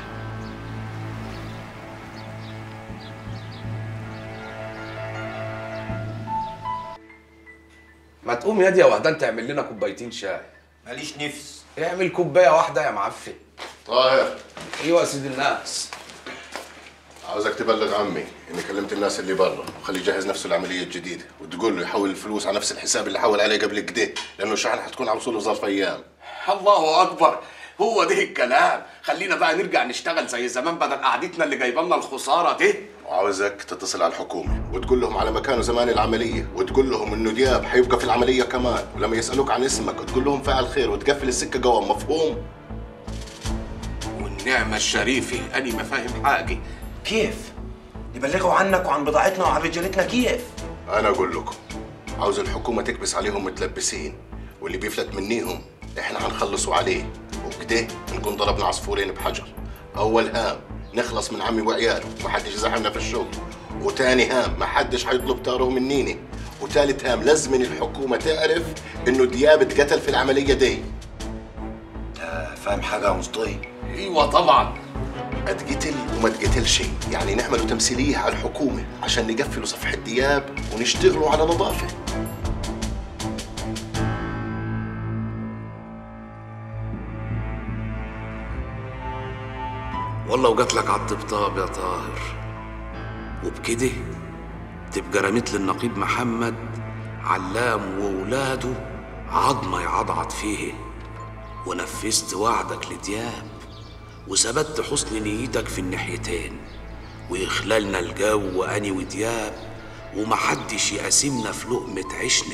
ما تقوم يا دي يا وحدان تعمل لنا كوبايتين شاي ماليش نفس اعمل كوبايه واحده يا معفن طاهر ايوه يا سيدي الناس عاوزك تبلغ عمي اني كلمت الناس اللي برا وخليه يجهز نفسه العمليه الجديده وتقول له يحول الفلوس على نفس الحساب اللي حول عليه قبل كده لانه الشحن حتكون على وصوله ظرف ايام الله اكبر هو ده الكلام خلينا بقى نرجع نشتغل زي زمان بدل قعدتنا اللي جايبه لنا الخساره دي وعاوزك تتصل على الحكومه وتقول لهم على مكانه زمان العمليه وتقول لهم انه دياب حيبقى في العمليه كمان ولما يسالوك عن اسمك تقول لهم فاعل خير وتقفل السكه قوام مفهوم والنعمه الشريفه اني ما فاهم حاجه كيف يبلغوا عنك وعن بضاعتنا وعن رجالتنا كيف انا اقول لكم عاوز الحكومه تكبس عليهم متلبسين واللي بيفلت منيهم احنا هنخلصوا عليه وكده نكون ضربنا عصفورين بحجر اول هام نخلص من عمي وعياله محدش يزعلنا في الشغل وتاني هام محدش حيطلب تاره منيني وتالت هام لازم الحكومه تعرف انه دياب اتقتل في العمليه دي فاهم حاجه يا مصطفى ايوه طبعا اتقتل وما اتقتلش يعني نعملوا تمثيليه على الحكومه عشان نقفلوا صفحه دياب ونشتغلوا على نظافه والله وجات لك على الطبطاب يا طاهر وبكده تبقى رميت للنقيب محمد علام وولاده عظمه يعضعض فيه ونفذت وعدك لدياب وثبت حسن نيتك في الناحيتين ويخلالنا الجو واني ودياب ومحدش يقاسمنا في لقمة عشنا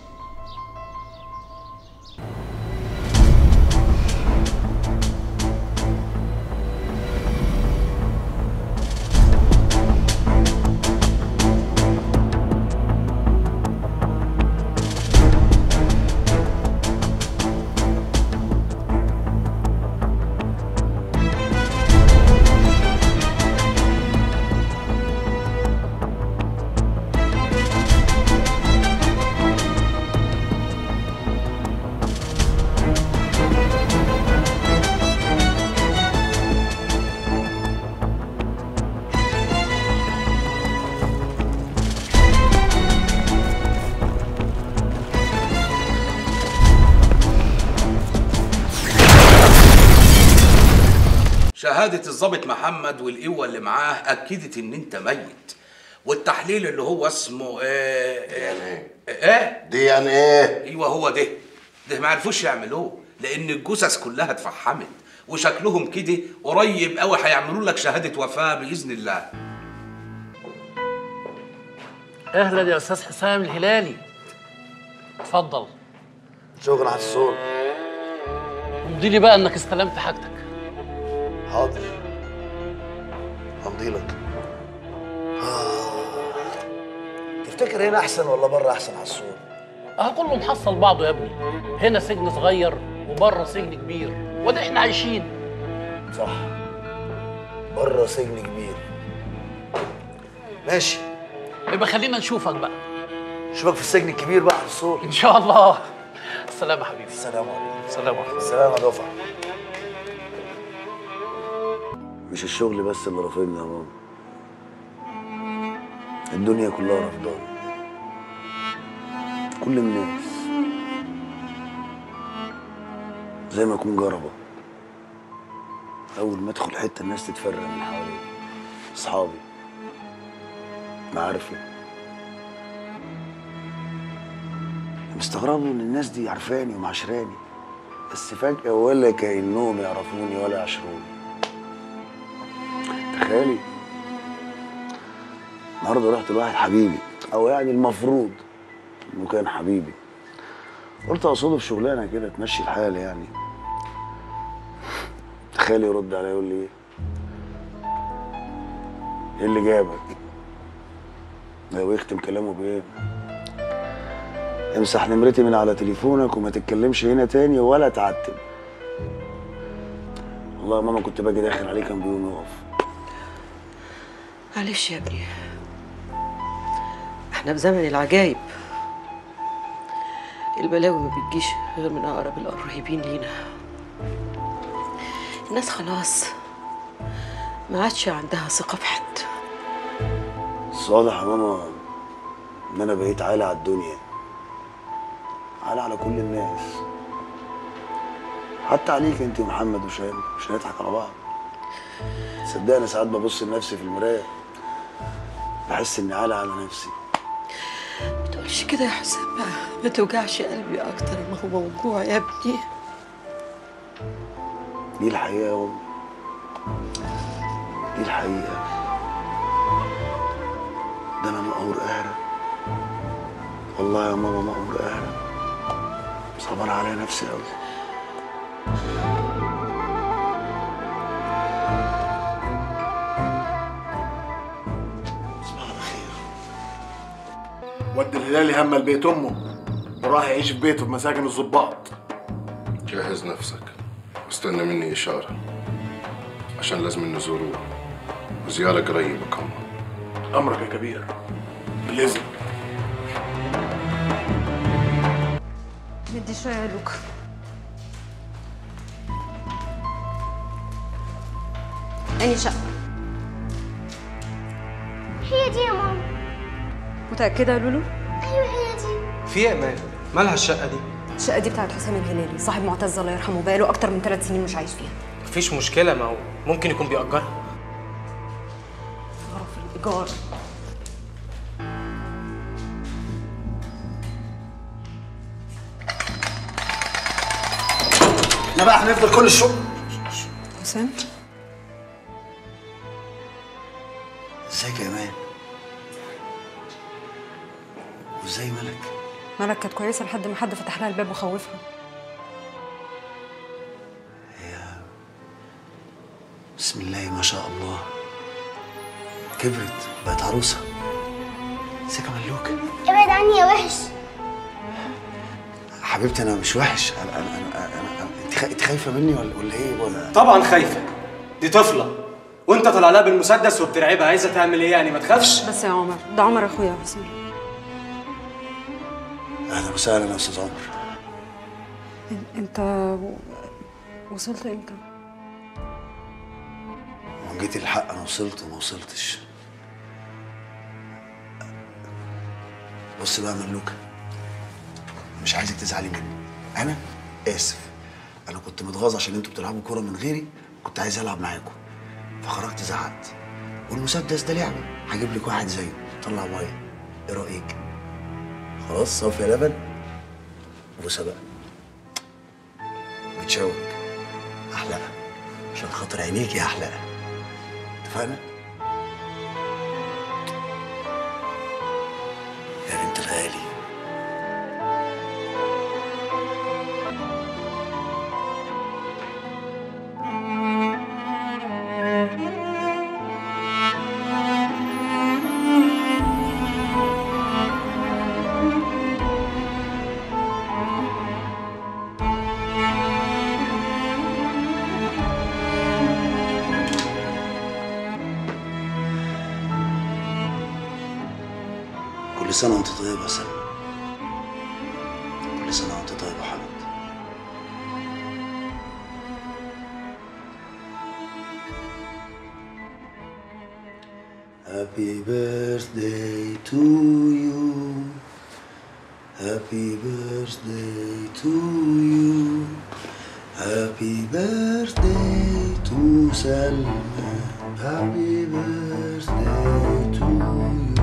شهادة الضابط محمد والقوة اللي معاه أكدت إن أنت ميت والتحليل اللي هو اسمه إيه إيه إيه دي يعني ايه أيوه هو ده ده ما عرفوش يعملوه لأن الجثث كلها اتفحمت وشكلهم كده قريب قوي هيعملوا لك شهادة وفاة بإذن الله اهلا يا استاذ حسام الهلالي اتفضل شكرا على الصوت امضي لي بقى انك استلمت حاجتك حاضر همضي لك تفتكر هنا احسن ولا بره احسن على الصوت اه كله محصل بعضه يا ابني هنا سجن صغير وبره سجن كبير وده احنا عايشين صح بره سجن كبير ماشي يبقى خلينا نشوفك بقى اشوفك في السجن الكبير بقى على الصوت ان شاء الله السلام يا حبيبي السلام عليكم السلام عليكم السلام يا دفعه مش الشغل بس اللي رافضني يا ماما الدنيا كلها رافضاني كل الناس زي ما اكون جربة اول ما ادخل حته الناس تتفرق من حواليا اصحابي معارفي مستغربوا ان الناس دي عارفاني ومعاشراني بس فجأة ولا كأنهم يعرفوني ولا يعاشروني تخيلي النهارده رحت لواحد حبيبي او يعني المفروض انه كان حبيبي قلت اقصده في شغلانه كده تمشي الحال يعني تخيلي يرد عليا يقول لي ايه ايه اللي جابك لو يختم كلامه بايه امسح نمرتي من على تليفونك وما تتكلمش هنا تاني ولا تعتب والله يا ماما كنت باجي داخل عليه كان بيقوم يقف معلش يا ابني احنا في زمن العجايب البلاوي ما بتجيش غير من اقرب القريبين لينا الناس خلاص ما عادش عندها ثقة في حد بس واضح يا ماما ان انا بقيت عالي على الدنيا عالي على كل الناس حتى عليك انت ومحمد وشام مش هنضحك على بعض صدقني ساعات ببص لنفسي في المرايه بحس اني عالي على نفسي ما تقولش كده يا حسام بقى ما توجعش قلبي اكتر ما هو موجوع يا ابني دي الحقيقه يا امي دي الحقيقه ده انا مقهور قهرة والله يا ماما مقهور قهرة صبر على نفسي قوي ود الهلالي هم البيت امه وراح يعيش في بيته في مساكن الظباط جهز نفسك واستنى مني إشارة عشان لازم نزوروه وزيارة قريبة كمان امرك يا كبير بالاذن مدي شوية يا لوكا أني شقة هي دي يا ماما متأكدة يا لولو؟ ايوه هي دي في ايه يا مان مالها الشقه دي الشقة دي بتاعت حسام الهلالي صاحب معتز الله يرحمه بقاله أكتر من ثلاث سنين مش عايش فيها مفيش مشكله ما هو ممكن يكون بيأجرها غرف الإيجار احنا بقى هنفضل كل الشغل حسام ازيك يا امان وازاي ملك مالك كانت كويسة لحد ما حد فتح لها الباب وخوفها بسم الله ما شاء الله كبرت بقت عروسه ازيك يا ملوك ابعد عني يا وحش حبيبتي انا مش وحش انا انا انا, أنا, أنا انت خا- انت خايفه مني ولا ولا ايه ولا طبعا خايفه دي طفله وانت طالع لها بالمسدس وبترعبها عايزه تعمل ايه يعني ما تخافش بس يا عمر ده عمر أخويا يا حسام اهلا وسهلا يا استاذ عمر أنت وصلت إمتى؟ لو جيت الحق انا وصلت وما وصلتش بص بقى يا ملوكه مش عايزك تزعلي مني انا اسف انا كنت متغاظ عشان انتوا بتلعبوا كوره من غيري كنت عايز العب معاكم فخرجت زعقت والمسدس ده لعبه هجيب لك واحد زيه طلع ميه ايه رايك خلاص صافي يا لبن بوسه بقى بتشاور احلقها عشان خاطر عينيك يا احلقها اتفقنا يا بنت الغالي كل سنة وانت طيب يا سلمى كل سنة وانت طيب يا حمد Happy birthday to you. Happy birthday to you. Happy birthday to Salma. Happy birthday to you.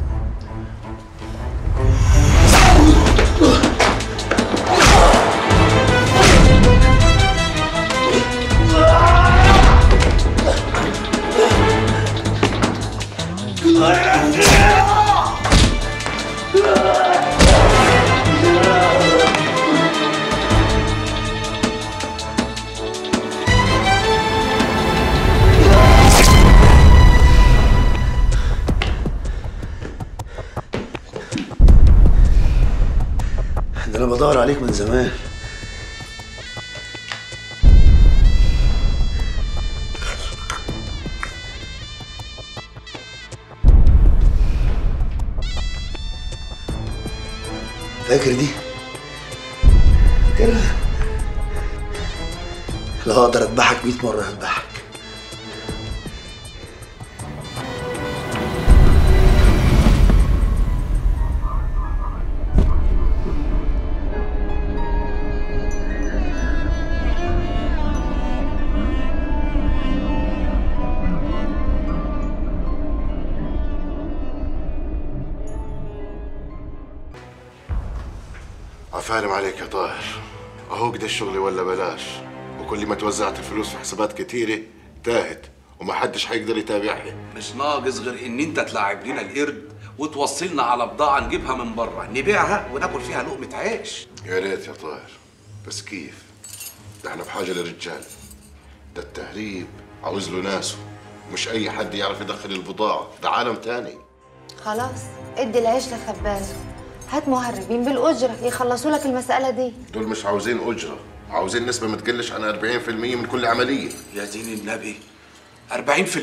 ده انا بدور عليك من زمان فاكر دي فاكرها لو اقدر اذبحك 100 مره هذبحك عفالم عليك يا طاهر اهو كده الشغل ولا بلاش وكل ما توزعت الفلوس في حسابات كتيرة تاهت ومحدش هيقدر يتابعها مش ناقص غير ان انت تلاعب لنا القرد وتوصلنا على بضاعه نجيبها من بره نبيعها وناكل فيها لقمه عيش يا ريت يا طاهر بس كيف ده احنا بحاجة للرجال ده التهريب عاوز له ناسه مش اي حد يعرف يدخل البضاعة ده عالم تاني خلاص ادي العيش لخبازه هات مهربين بالأجرة يخلصوا لك المسألة دي دول مش عاوزين اجرة عاوزين نسبة ما تقلش عن 40% من كل عملية يا دين النبي 40%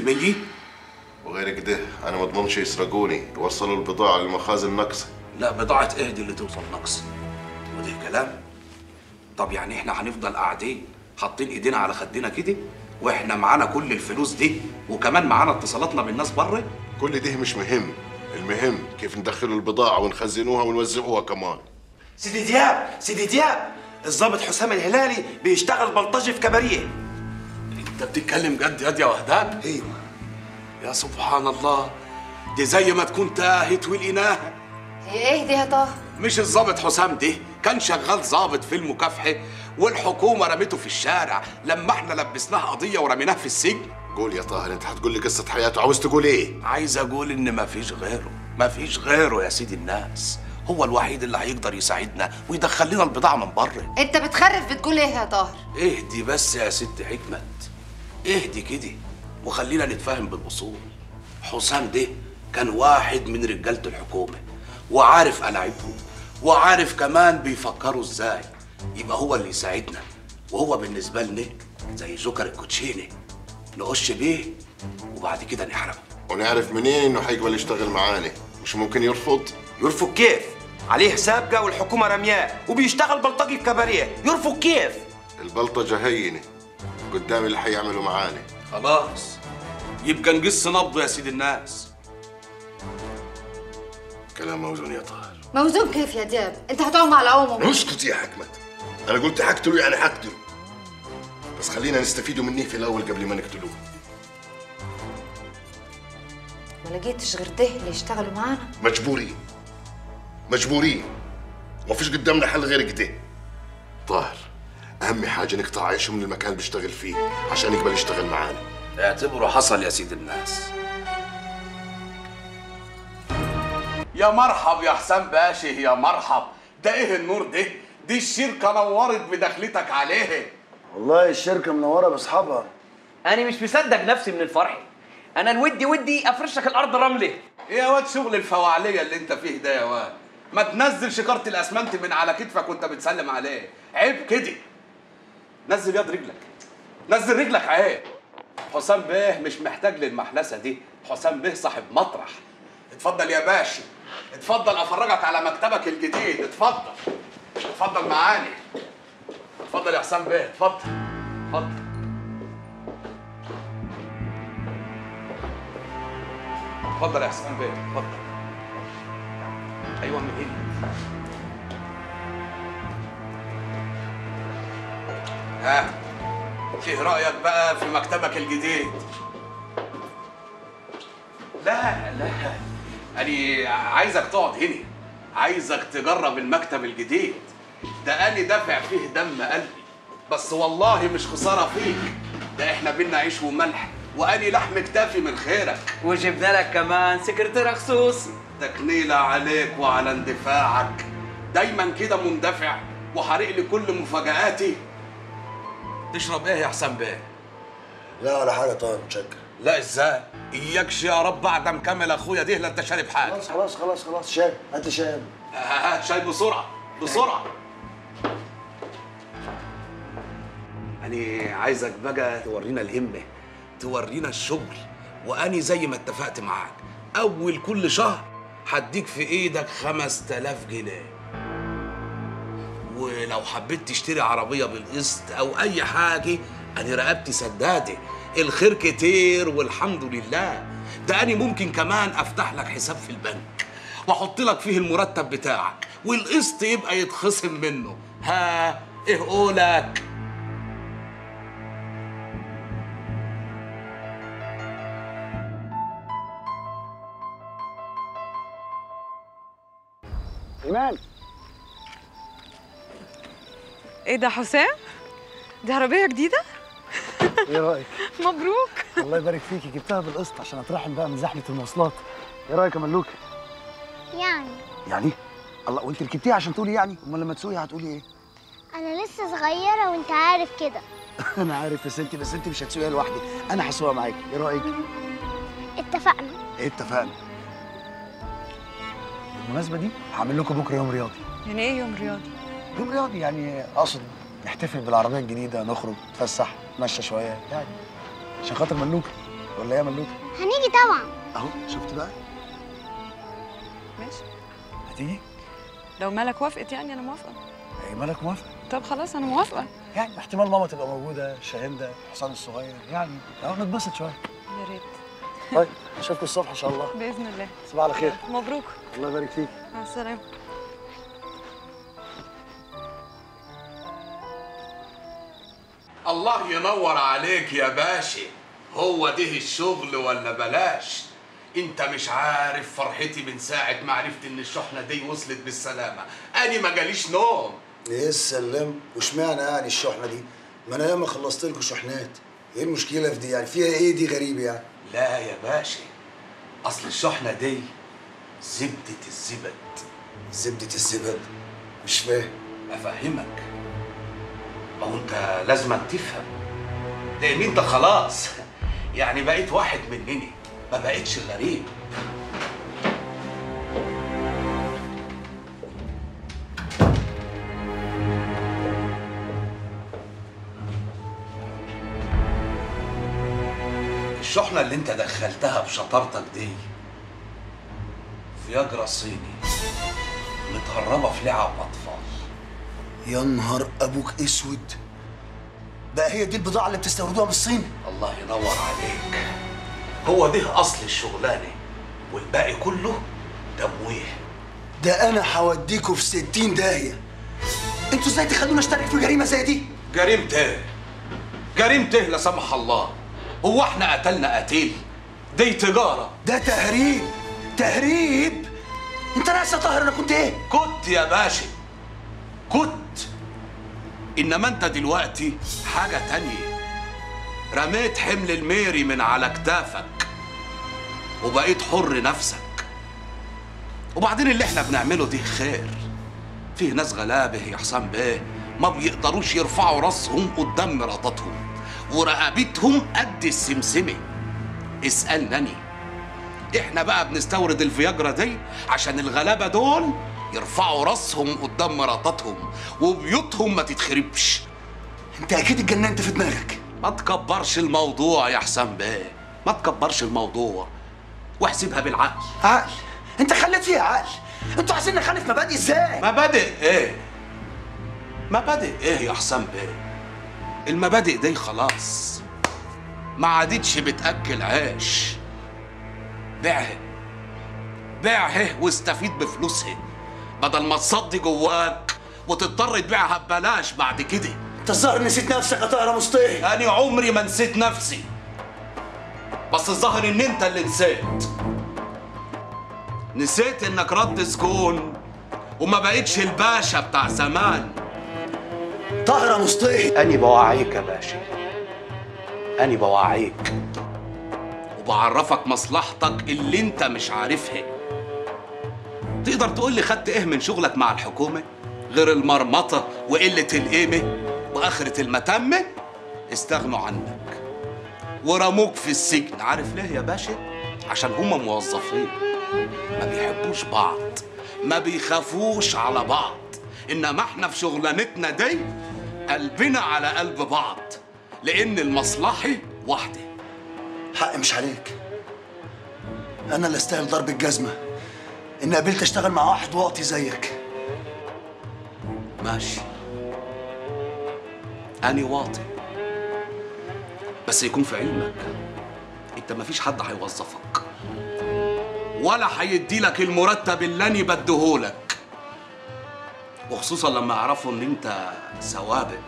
وغير كده انا ما اضمنش يسرقوني يوصلوا البضاعة لمخازن نقصة لا بضاعه ايه دي اللي توصل نقص وده كلام طب يعني احنا هنفضل قاعدين حاطين ايدينا على خدنا كده واحنا معانا كل الفلوس دي وكمان معانا اتصالاتنا بالناس بره كل ده مش مهم المهم كيف ندخلوا البضاعة ونخزنوها ونوزعوها كمان سيدي دياب سيدي دياب الضابط حسام الهلالي بيشتغل بلطجي في كباريه انت بتتكلم جد ياد يا وهدان ايوه يا سبحان الله دي زي ما تكون تاهت ولقيناها هي ايه دي يا طه مش الظابط حسام ده كان شغال ظابط في المكافحه والحكومه رمته في الشارع لما احنا لبسناه قضيه ورميناه في السجن قول يا طاهر انت هتقول لي قصة حياته عاوز تقول ايه عايز اقول ان مفيش غيره مفيش غيره يا سيدي الناس هو الوحيد اللي هيقدر يساعدنا ويدخل لنا البضاعه من بره انت بتخرف بتقول ايه يا طاهر اهدي بس يا ست حكمت اهدي كده وخلينا نتفاهم بالاصول حسام ده كان واحد من رجاله الحكومه وعارف ألاعبهم وعارف كمان بيفكروا ازاي يبقى هو اللي يساعدنا وهو بالنسبه لنا زي جوكر الكوتشينه نقش بيه وبعد كده نحرقه ونعرف منين انه هيقبل يشتغل معانا مش ممكن يرفض يرفض كيف عليه سابقة والحكومة رمياه وبيشتغل بلطجي في كباريه يرفض كيف البلطجة هينة قدام اللي هيعملوا معانا خلاص يبقى نقص نبضه يا سيد الناس كلام موزون يا طاهر موزون كيف يا دياب انت هتعوم على عومه اسكت يا حكمت انا قلت هقتله يعني هقتله بس خلينا نستفيدوا منه في الاول قبل ما نقتلوه ما لقيتش غير ده اللي يشتغلوا معانا مجبورين مجبورين ومفيش قدامنا حل غير كده طاهر اهم حاجه نقطع عيشه من المكان اللي بيشتغل فيه عشان يقبل يشتغل معانا اعتبره حصل يا سيد الناس يا مرحب يا حسام باشا يا مرحب ده ايه النور ده دي الشركة نورت بدخلتك عليه والله الشركة منورة بأصحابها انا مش مصدق نفسي من الفرح انا الودي ودي افرش لك الارض رمله ايه يا واد شغل الفواعلية اللي انت فيه ده يا واد ما تنزل شكارة الاسمنت من على كتفك وانت بتسلم عليه عيب كده نزل يد رجلك نزل رجلك عيب حسام بيه مش محتاج للمحلسة دي حسام بيه صاحب مطرح اتفضل يا باشا اتفضل افرجك على مكتبك الجديد اتفضل اتفضل معاني اتفضل يا حسام بيه اتفضل اتفضل اتفضل يا حسام بيه اتفضل ايوه من هنا ها ايه رايك بقى في مكتبك الجديد لا لا انا عايزك تقعد هنا عايزك تجرب المكتب الجديد ده انا دافع فيه دم قلبي بس والله مش خساره فيك ده احنا بينا عيش وملح واني لحم كتافي من خيرك وجبنا لك كمان سكرتيرة خصوصي تكنيلة عليك وعلى اندفاعك دايما كده مندفع وحريق لي كل مفاجآتي تشرب ايه يا حسام بيه؟ لا ولا حاجه طيب متشكر لا ازاي؟ اياكش يا رب بعد مكمل اخويا ده لا انت شارب حاجه خلاص خلاص خلاص خلاص شاي هات لي شاي يا ابني. هات شاي بسرعه بسرعه أنا عايزك بقى تورينا الهمة تورينا الشغل وأني زي ما اتفقت معاك أول كل شهر هديك في إيدك 5000 جنيه ولو حبيت تشتري عربية بالقسط أو أي حاجة أنا رقبتي سدادة الخير كتير والحمد لله ده أنا ممكن كمان أفتح لك حساب في البنك وأحط لك فيه المرتب بتاعك والقسط يبقى يتخصم منه ها إيه قولك ايمان ايه ده حسام؟ دي عربية جديدة؟ ايه رايك مبروك الله يبارك فيكي جبتها بالقسط عشان اترحم بقى من زحمه المواصلات ايه رايك يا ملوك يعني يعني الله وانت ركبتيها عشان تقولي يعني امال لما تسوقي هتقولي ايه انا لسه صغيره وانت عارف كده انا عارف يا ستي بس انت مش هتسوقيها لوحدي انا هسوقها معاكي ايه رايك اتفقنا ايه اتفقنا بالمناسبه دي هعمل لكم بكره يوم رياضي يعني ايه يوم رياضي؟ يوم رياضي يعني اقصد نحتفل بالعربيه الجديده نخرج نتفسح نتمشى شويه يعني عشان خاطر ملوكه ولا ايه يا ملوكه هنيجي طبعا اهو شفت بقى ماشي هتيجي لو مالك وافقت يعني انا موافقة ايه مالك موافق طب خلاص انا موافقة يعني احتمال ماما تبقى موجوده شاهندة حسام الصغير يعني اهو نتبسط شويه يا ريت طيب اشوفكم الصبح ان شاء الله بإذن الله صباح على خير مبروك الله يبارك فيك مع السلامة الله ينور عليك يا باشا هو ده الشغل ولا بلاش انت مش عارف فرحتي من ساعة ما عرفت ان الشحنة دي وصلت بالسلامة انا ما جاليش نوم ايه السلام واشمعنى يعني الشحنه دي ما انا ياما خلصت لكم شحنات ايه المشكله في دي يعني فيها ايه دي غريب يعني لا يا باشا اصل الشحنة دي زبدة الزبد زبدة الزبد مش فاهم افهمك ما هو انت لازم تفهم لان انت خلاص يعني بقيت واحد مننا ما بقتش غريب الشحنة اللي انت دخلتها بشطارتك دي فياجرا صيني متهربة في لعب أطفال يا نهار ابوك اسود بقى هي دي البضاعه اللي بتستوردوها من الصين الله ينور عليك هو ده أصل الشغلانة والباقي كله تمويه ده انا هوديكوا في 60 داهيه انتوا ازاي تخلوني اشترك في جريمه زي دي جريمة ايه؟ جريمة ايه لا سمح الله؟ هو احنا قتلنا قتيل؟ دي تجارة ده تهريب تهريب انت ناسي يا طاهر انا كنت ايه كنت يا باشا كنت انما انت دلوقتي حاجة تانية رميت حمل الميري من على كتافك وبقيت حر نفسك وبعدين اللي احنا بنعمله ده خير فيه ناس غلابه يا حسام بيه ما بيقدروش يرفعوا راسهم قدام مراتاتهم ورقبتهم قد السمسمه اسالني احنا بقى بنستورد الفياجرا دي عشان الغلابه دول يرفعوا راسهم قدام مراتاتهم وبيوتهم ما تتخربش انت اكيد اتجننت في دماغك ما تكبرش الموضوع يا حسام بيه ما تكبرش الموضوع واحسبها بالعقل عقل انت خليت فيها عقل انتوا عايزين نخالف مبادئ ازاي مبادئ ايه مبادئ ايه يا حسام بيه المبادئ دي خلاص ما عادتش بتاكل عيش بعها بيعها واستفيد بفلوسها بدل ما تصدي جواك وتضطر تبيعها ببلاش بعد كده انت الظاهر نسيت نفسك يا طاهر مصطفى انا عمري ما نسيت نفسي بس الظاهر ان انت اللي نسيت نسيت انك رد سكون وما بقتش الباشا بتاع زمان طاهر مصطفى اني بوعيك يا باشا اني بوعيك وبعرفك مصلحتك اللي انت مش عارفها تقدر تقول لي خدت ايه من شغلك مع الحكومه غير المرمطه وقله القيمه واخره المتمه استغنوا عنك ورموك في السجن عارف ليه يا باشا عشان هم موظفين ما بيحبوش بعض ما بيخافوش على بعض انما احنا في شغلانتنا دي قلبنا على قلب بعض لان المصلحه واحده حق مش عليك انا اللي استاهل ضرب الجزمه ان قبلت اشتغل مع واحد واطي زيك ماشي أنا واطي بس يكون في علمك انت مفيش حد هيوظفك ولا هيدي لك المرتب اللي انا بديهولك وخصوصا لما يعرفوا ان انت سوابق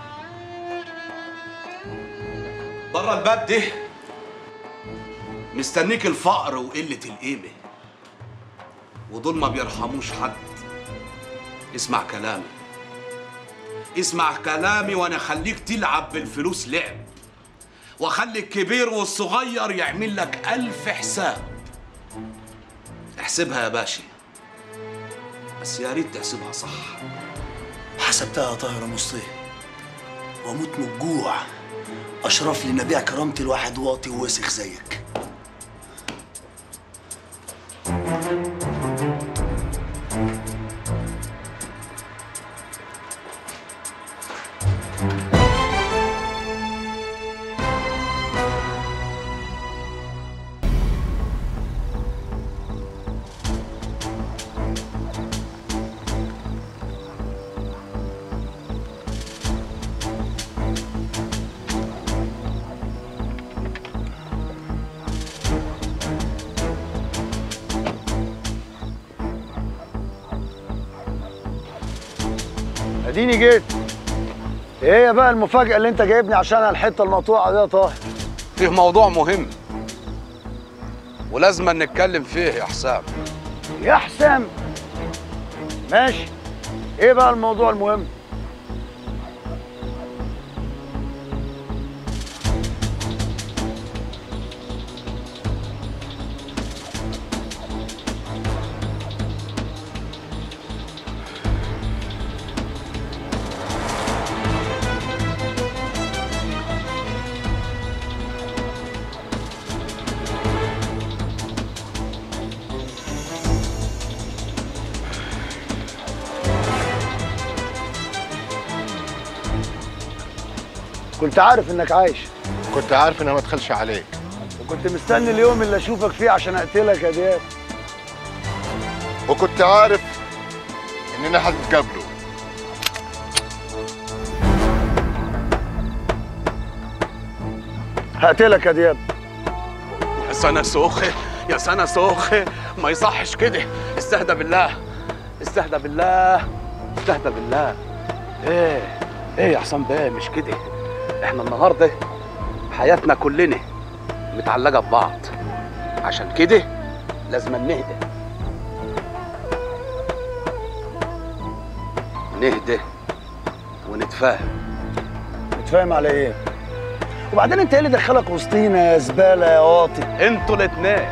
بره الباب ده مستنيك الفقر وقلة القيمة ودول ما بيرحموش حد اسمع كلامي اسمع كلامي وانا خليك تلعب بالفلوس لعب واخلي الكبير والصغير يعمل لك ألف حساب احسبها يا باشا بس يا ريت تحسبها صح حسبتها يا طاهر مصطفى واموت من الجوع اشرف لي نبيع كرامتي لواحد واطي ووسخ زيك اديني جيت ايه بقى المفاجأة اللي انت جايبني عشانها الحتة المقطوعة دي يا طاهر فيه موضوع مهم ولازم نتكلم فيه يا حسام يا حسام ماشي ايه بقى الموضوع المهم كنت عارف انك عايش كنت عارف انها ما تخلش عليك وكنت مستني اليوم اللي اشوفك فيه عشان اقتلك يا دياب وكنت عارف اننا هنتقابلوا هقتلك يا دياب يا سنة سوخة يا سنة سوخة ما يصحش كده استهدى بالله استهدى بالله استهدى بالله ايه ايه يا حسام بيه مش كده احنا النهارده حياتنا كلنا متعلقة ببعض عشان كده لازم نهدى نهدى ونتفاهم نتفاهم على ايه وبعدين انت ايه اللي دخلك وسطينا يا زباله يا واطي انتوا الاتنين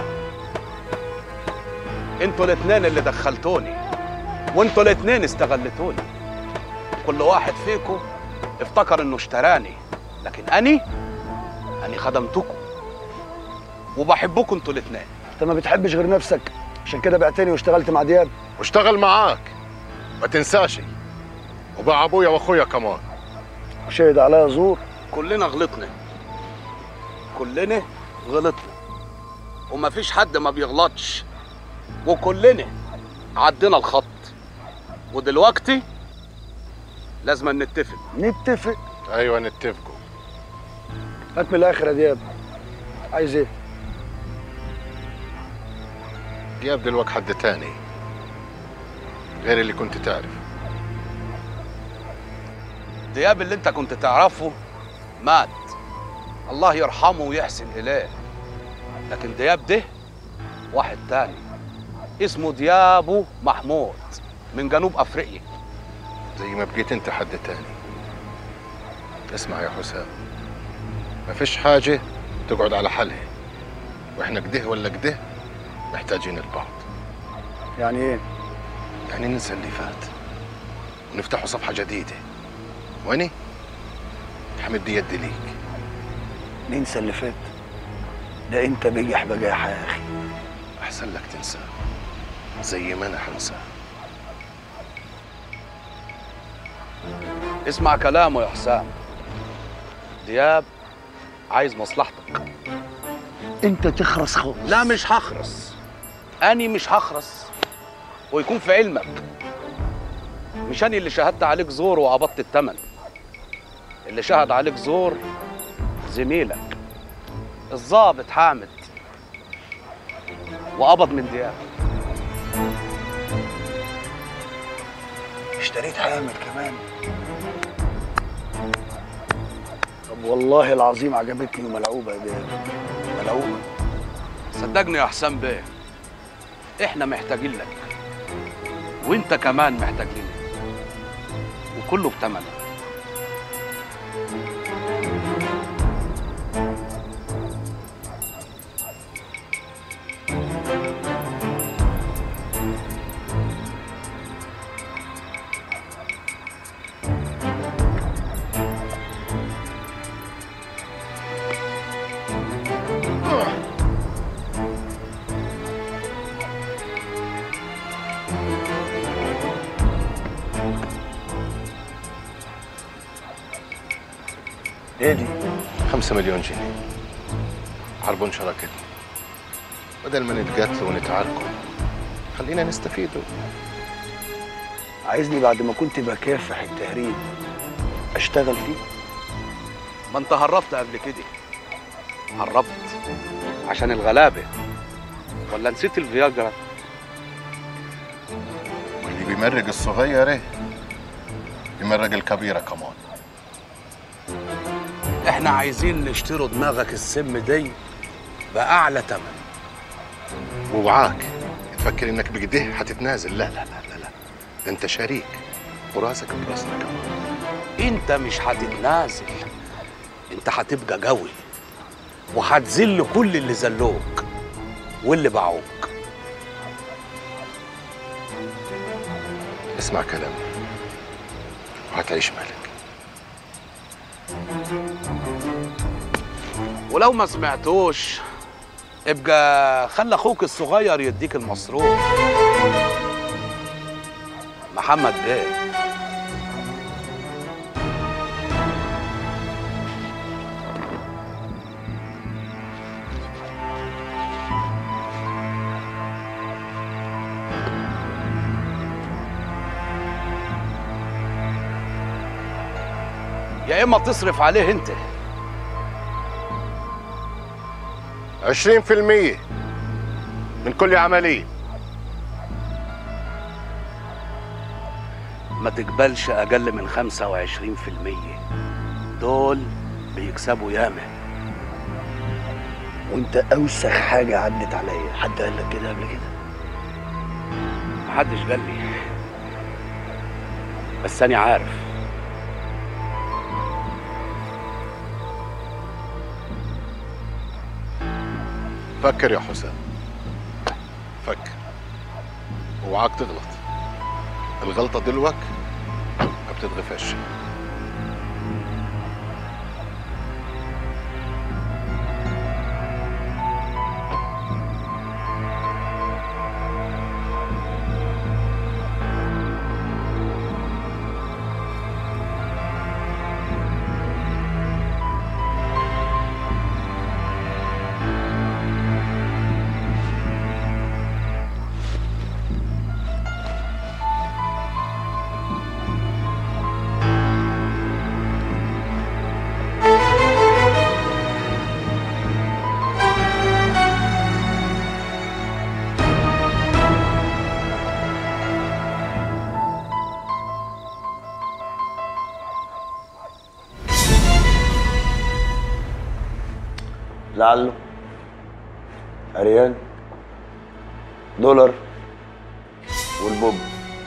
انتوا الاتنين اللي دخلتوني وانتوا الاتنين استغلتوني كل واحد فيكم افتكر انه اشتراني لكن اني اني خدمتكم وبحبكم انتوا الاتنين انت ما بتحبش غير نفسك عشان كده بعتني واشتغلت مع دياب واشتغل معاك ما تنساش وباع ابويا واخويا كمان وشهد عليا زور كلنا غلطنا كلنا غلطنا ومفيش حد ما بيغلطش وكلنا عدينا الخط ودلوقتي لازم نتفق نتفق ايوه نتفقوا هات من الاخر يا دياب عايز ايه دياب دلوقتي حد تاني غير اللي كنت تعرف دياب اللي انت كنت تعرفه مات الله يرحمه ويحسن اليه لكن دياب ده واحد تاني اسمه ديابو محمود من جنوب افريقيا زي ما بقيت انت حد تاني اسمع يا حسام مفيش حاجة تقعد على حالها واحنا كده ولا كده محتاجين البعض يعني ايه؟ يعني ننسى اللي فات ونفتحوا صفحة جديدة واني حمد يدي ليك ننسى اللي فات ده انت بجح بجاحة يا اخي احسن لك تنساه زي ما انا حنساه اسمع كلامه يا حسام دياب عايز مصلحتك انت تخرس خالص لا مش هخرس اني مش هخرس ويكون في علمك مش اني اللي شهدت عليك زور وقبضت الثمن اللي شهد عليك زور زميلك الضابط حامد وقبض من دياب اشتريت حامد كمان طب والله العظيم عجبتني وملعوبة يا بيه ملعوبة صدقني يا حسام بيه احنا محتاجين لك وانت كمان محتاج لنا وكله بتمنه ايه دي؟ خمسة مليون جنيه عربون شراكتنا بدل ما نتقاتلوا ونتعاركوا خلينا نستفيدوا عايزني بعد ما كنت بكافح التهريب اشتغل فيه ما انت هربت قبل كده هربت عشان الغلابه ولا نسيت الفياجرا واللي بيمرق الصغير ايه بيمرق الكبيرة كمان احنا عايزين نشتروا دماغك السم دي باعلى ثمن ووعاك تفكر انك بكده هتتنازل لا لا لا لا لا ده انت شريك وراسك براسنا كمان انت مش هتتنازل انت هتبقى قوي وهتذل كل اللي ذلوك واللي باعوك اسمع كلامي وهتعيش مالك ولو ما سمعتوش ابقى خلي اخوك الصغير يديك المصروف محمد بيه يا اما تصرف عليه انت عشرين في المية من كل عملية ما تقبلش أقل من 25% دول بيكسبوا ياما وانت اوسخ حاجة عدت عليا حد قال لك كده قبل كده محدش قال لي بس أنا عارف فكر يا حسام فكر اوعاك تغلط الغلطة دلوك ما بتتغفرش لعله عريان دولار والبوب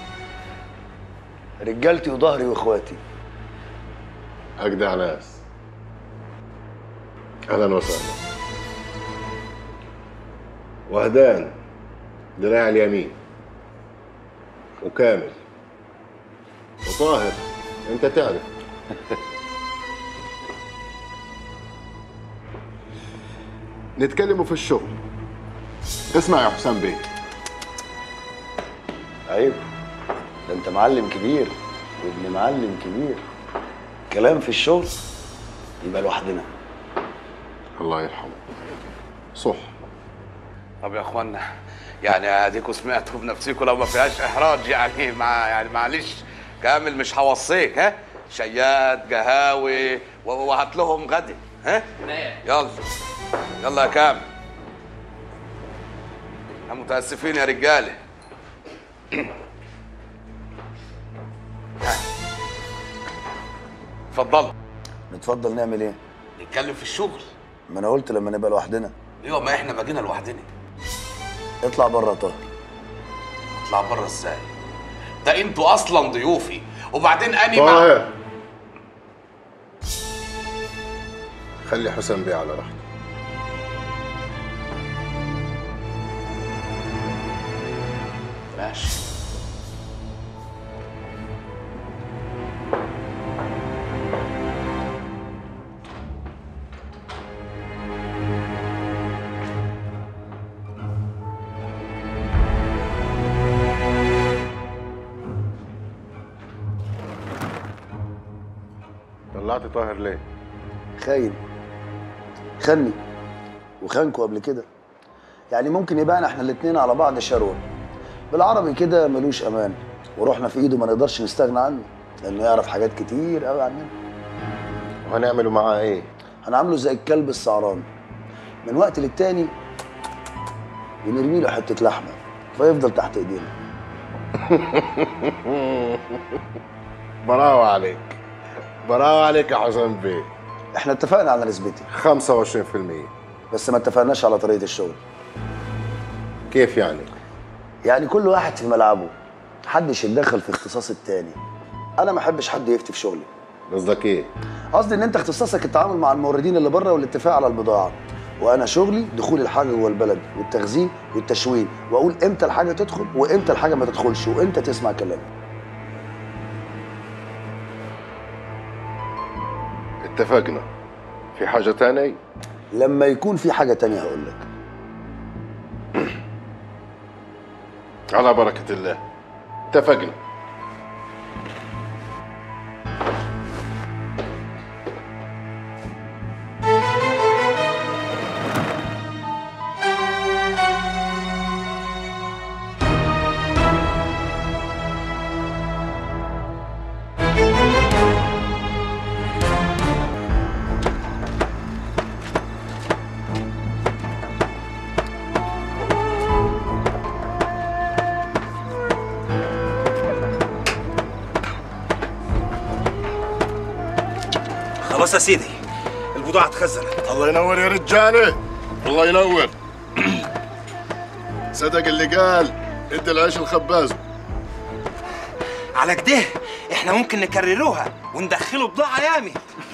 رجالتي وظهري واخواتي اجدع ناس اهلا وسهلا وهدان دراع اليمين وكامل وطاهر انت تعرف نتكلموا في الشغل اسمع يا حسام بيه عيب ده انت معلم كبير وابن معلم كبير كلام في الشغل يبقى لوحدنا الله يرحمه صح طب يا اخوانا يعني اديكوا سمعتوا بنفسكم لو ما فيهاش احراج يعني مع يعني معلش كامل مش هوصيك ها شيات قهاوي و- وهات لهم غدا ها يلا يلا يا كامل احنا متاسفين يا رجاله ها. اتفضلوا نتفضل نعمل ايه نتكلم في الشغل ما انا قلت لما نبقى لوحدنا ايوه ما احنا بقينا لوحدنا اطلع بره يا طاهر اطلع بره ازاي ده انتوا اصلا ضيوفي وبعدين اني مع طاهر خلي حسام بيه على راحته ماشي طلعت طاهر ليه؟ خاين خني وخانكوا قبل كده يعني ممكن يبان احنا الاتنين على بعض شروه بالعربي كده ملوش امان وروحنا في ايده ما نقدرش نستغنى عنه لانه يعرف حاجات كتير قوي عننا وهنعمله معاه ايه؟ هنعامله زي الكلب السعران من وقت للتاني ونرمي له حته لحمه فيفضل تحت ايدينا براوة عليك براوة عليك يا حسام بيه احنا اتفقنا على نسبتي 25% بس ما اتفقناش على طريقه الشغل كيف يعني؟ يعني كل واحد في ملعبه محدش يتدخل في اختصاص التاني انا ما احبش حد يفتي في شغلي قصدك ايه؟ قصدي ان انت اختصاصك التعامل مع الموردين اللي بره والاتفاق على البضاعه وانا شغلي دخول الحاجه جوه البلد والتخزين والتشوين واقول امتى الحاجه تدخل وامتى الحاجه ما تدخلش وامتى تسمع كلامي اتفقنا في حاجة تانية؟ لما يكون في حاجه تانية هقول لك على بركة الله اتفقنا خلاص يا سيدي البضاعة اتخزنت الله ينور يا رجالة الله ينور صدق اللي قال ادي العيش الخباز على كده احنا ممكن نكرروها وندخله بضاعة يامي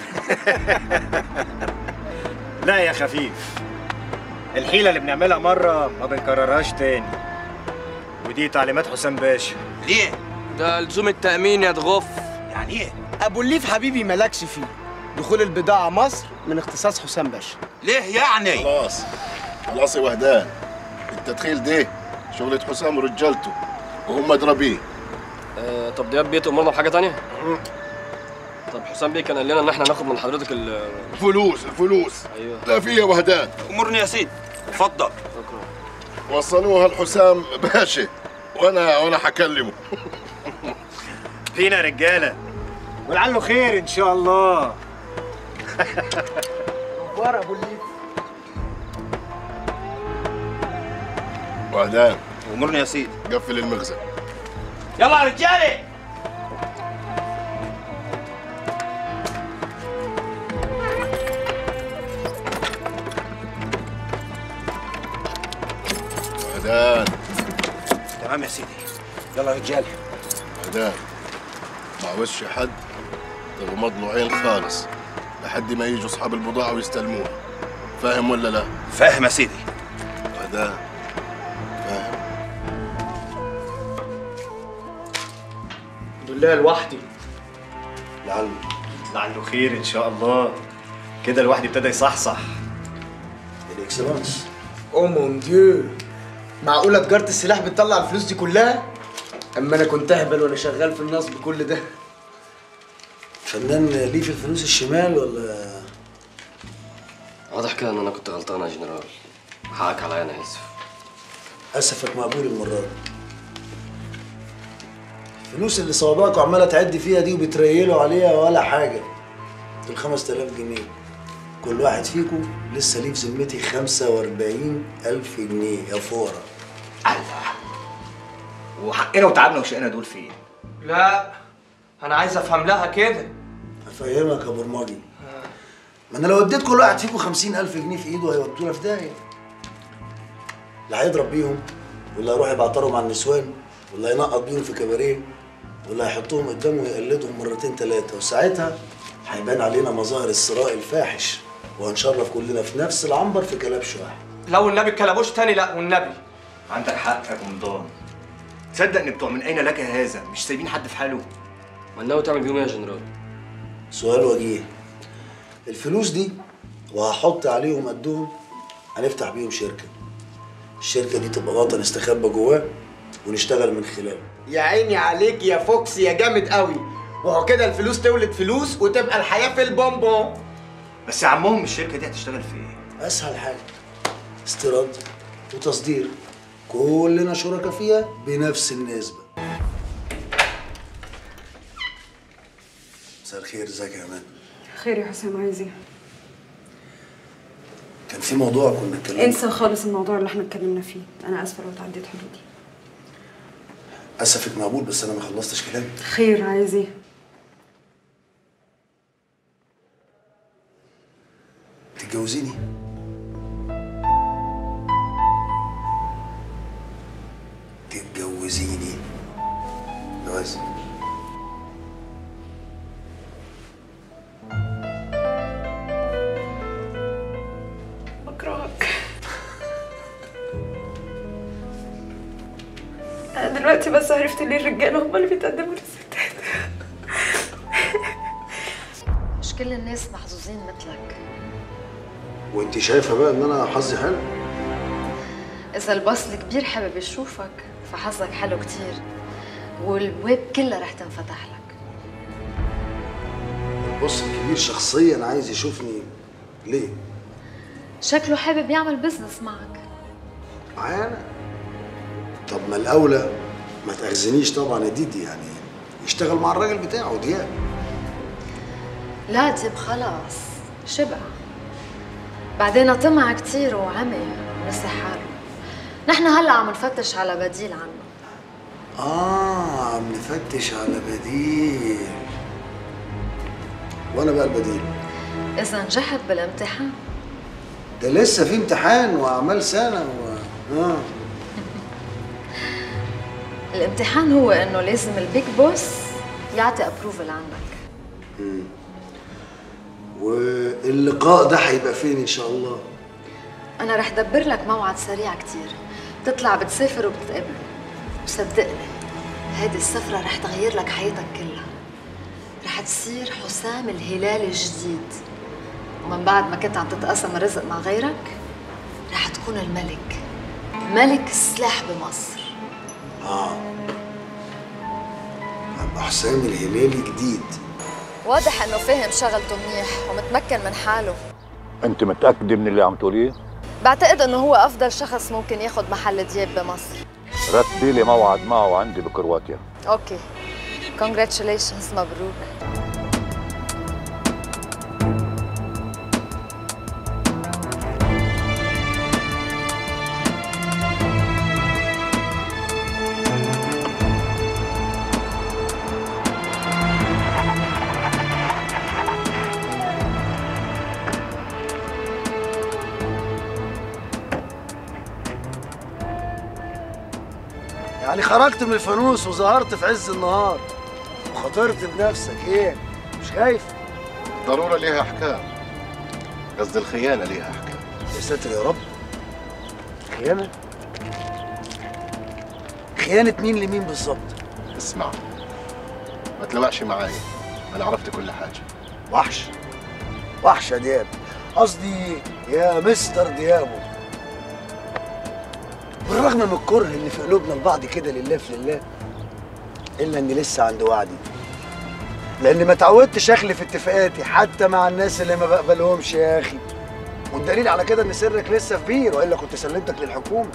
لا يا خفيف الحيلة اللي بنعملها مرة ما بنكررهاش تاني ودي تعليمات حسام باشا ليه؟ ده لزوم التأمين يا ضغف يعني ايه؟ ابو الليف حبيبي مالكش فيه دخول البضاعة مصر من اختصاص حسام باشا ليه يعني؟ خلاص خلاص يا وهدان التدخيل ده شغلة حسام ورجالته وهم مضربين آه طب دياب بيه تأمرنا بحاجة تانية؟ طب حسام بيه كان قال لنا إن إحنا ناخد من حضرتك ال فلوس الفلوس أيوه لا في يا وهدان امرني يا سيدي اتفضل وصلوها لحسام باشا وانا وانا حكلمه فينا رجالة ولعله خير إن شاء الله ورا ابو الليف وهدان امرني يا سيدي قفل المخزن يلا يا رجالي عدان تمام يا سيدي يلا يا رجاله عدان ما عاوزش حد تغمض له عين خالص لحد ما يجوا اصحاب البضاعه ويستلموها فاهم ولا لا؟ فاهم يا سيدي عدان فاهم الحمد لله لوحدي لعله لعله خير ان شاء الله كده الواحد ابتدى يصحصح الاكسلانس او مون ديو معقوله تجاره السلاح بتطلع الفلوس دي كلها اما انا كنت اهبل وانا شغال في النصب كل ده فنان ليه في الفلوس الشمال ولا واضح كده ان انا كنت غلطان يا جنرال حقك عليا انا اسف اسفك مقبول المره دي الفلوس اللي صوابعكم عماله تعدي فيها دي وبتريلوا عليها ولا حاجه دول 5000 جنيه كل واحد فيكم لسه ليه في ذمتي 45000 جنيه يا فورة وحقنا وتعبنا وشقنا دول فين؟ لا انا عايز افهم لها كده افهمك يا برمجي ما انا لو اديت كل واحد فيكم 50000 جنيه في ايده هيودونا في داهيه اللي هيضرب بيهم واللي هيروح يبعترهم على النسوان واللي هينقط بيهم في كباريه واللي هيحطهم قدامه ويقلدهم مرتين ثلاثه وساعتها هيبان علينا مظاهر الثراء الفاحش وهنشرف كلنا في نفس العنبر في كلبش واحد لو النبي الكلبوش تاني لا والنبي عندك حق يا قمضان تصدق ان بتوع من اين لك هذا مش سايبين حد في حاله ما ناوي تعمل بيهم ايه يا جنرال سؤال وجيه الفلوس دي وهحط عليهم قدهم هنفتح بيهم شركه الشركه دي تبقى وطن استخبى جواه ونشتغل من خلاله يا عيني عليك يا فوكس يا جامد قوي وهو كده الفلوس تولد فلوس وتبقى الحياه في البونبون بس يا عمهم الشركه دي هتشتغل في ايه؟ اسهل حاجه استيراد وتصدير كلنا شركاء فيها بنفس النسبه مساء الخير ازيك يا امان خير يا حسام عايز ايه؟ كان في موضوع كنا اتكلمنا انسى خالص الموضوع اللي احنا اتكلمنا فيه انا اسفه لو تعديت حدودي اسفك مقبول بس انا ما خلصتش كلامي خير عايز ايه؟ تتجوزيني تتجوزيني جواز بكرهك انا دلوقتي بس عرفت ليه الرجاله هم اللي بيتقدموا للستات مش كل الناس محظوظين مثلك وانت شايفه بقى ان انا حظي حلو إذا الباص الكبير حابب يشوفك فحظك حلو كتير والبواب كلها رح تنفتح لك بص الكبير شخصيا عايز يشوفني ليه شكله حابب يعمل بزنس معك معايا انا طب ما الاولى ما تاخذنيش طبعا يا ديدي يعني يشتغل مع الراجل بتاعه دياب لا ديب خلاص شبع بعدين طمع كتير وعمي ونسي حاله نحن هلا عم نفتش على بديل عنه اه عم نفتش على بديل وانا بقى البديل إذا نجحت بالامتحان ده لسه في امتحان واعمال سنه و... اه الامتحان هو إنه لازم البيج بوس يعطي ابروفل عنك مم. واللقاء ده هيبقى فين ان شاء الله أنا رح دبر لك موعد سريع كتير بتطلع بتسافر وبتتقابلوا وصدقني هيدي السفرة رح تغير لك حياتك كلها رح تصير حسام الهلال الجديد ومن بعد ما كنت عم تتقاسم الرزق مع غيرك رح تكون الملك ملك السلاح بمصر اه ابقى حسام الهلالي جديد واضح انه فاهم شغلته منيح ومتمكن من حاله انت متاكده من اللي عم تقوليه بعتقد انه هو افضل شخص ممكن ياخذ محل دياب بمصر رتبي لي موعد معه عندي بكرواتيا اوكي كونجراتيوليشنز مبروك يعني خرجت من الفانوس وظهرت في عز النهار وخاطرت بنفسك ايه مش خايف ضرورة ليها أحكام قصد الخيانة ليها أحكام يا ساتر يا رب خيانة خيانة مين لمين بالظبط اسمع ما تلوعش معايا أنا عرفت كل حاجة وحش وحش يا دياب قصدي يا مستر ديابو بالرغم من الكره اللي في قلوبنا لبعض كده لله في لله الا اني لسه عند وعدي لاني ما اتعودتش اخلف اتفاقاتي حتى مع الناس اللي ما بقبلهمش يا اخي والدليل على كده ان سرك لسه في بير والا كنت سلمتك للحكومه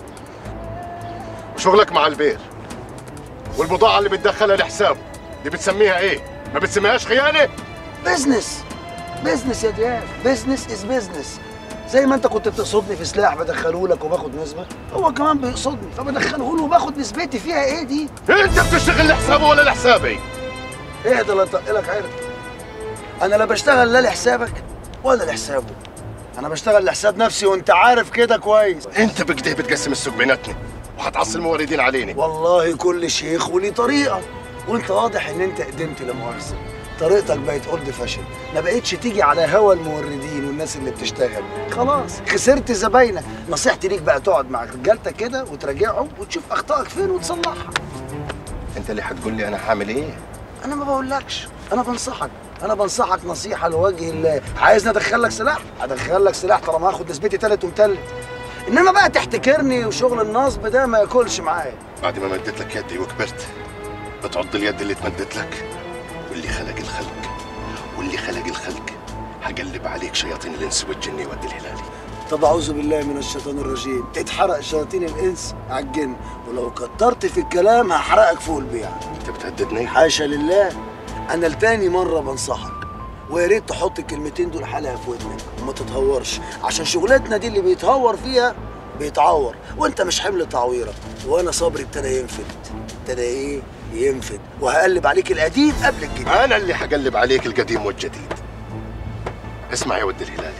وشغلك مع البير والبضاعة اللي بتدخلها لحسابه دي بتسميها إيه؟ ما بتسميهاش خيانة؟ بزنس بزنس يا دياب بزنس از بزنس زي ما انت كنت بتقصدني في سلاح بدخله لك وباخد نسبه هو كمان بيقصدني فبدخله له وباخد نسبتي فيها ايه دي انت بتشتغل لحسابه ولا لحسابي ايه ده اللي لك عرض انا لا بشتغل لا لحسابك ولا لحسابه انا بشتغل لحساب نفسي وانت عارف كده كويس انت بكده بتقسم السوق بيناتنا وهتعصي الموردين علينا والله كل شيخ وليه طريقه وانت واضح ان انت قدمت لا مؤاخذه طريقتك بقت اولد فاشن ما بقتش تيجي على هوا الموردين والناس اللي بتشتغل خلاص خسرت زباينك نصيحتي ليك بقى تقعد مع رجالتك كده وتراجعهم وتشوف اخطائك فين وتصلحها انت اللي هتقول لي انا هعمل ايه انا ما بقولكش انا بنصحك انا بنصحك نصيحه لوجه الله عايزني ادخلك سلاح ادخلك سلاح طالما هاخد نسبتي تالت ومتلت انما بقى تحتكرني وشغل النصب ده ما ياكلش معايا بعد ما مديت لك يدي وكبرت بتعض اليد اللي اتمدت لك واللي خلق الخلق واللي خلق الخلق هقلب عليك شياطين الانس والجن يودي الهلالي طب اعوذ بالله من الشيطان الرجيم اتحرق شياطين الانس على الجن ولو كترت في الكلام هحرقك فوق البيع انت بتهددني حاشا لله انا لتاني مره بنصحك ويا ريت تحط الكلمتين دول حلقه في ودنك وما تتهورش عشان شغلتنا دي اللي بيتهور فيها بيتعور وانت مش حمل تعويره وانا صبري ابتدى ينفد ابتدى ايه ينفد وهقلب عليك القديم قبل الجديد انا اللي هقلب عليك القديم والجديد اسمع يا ود الهلالي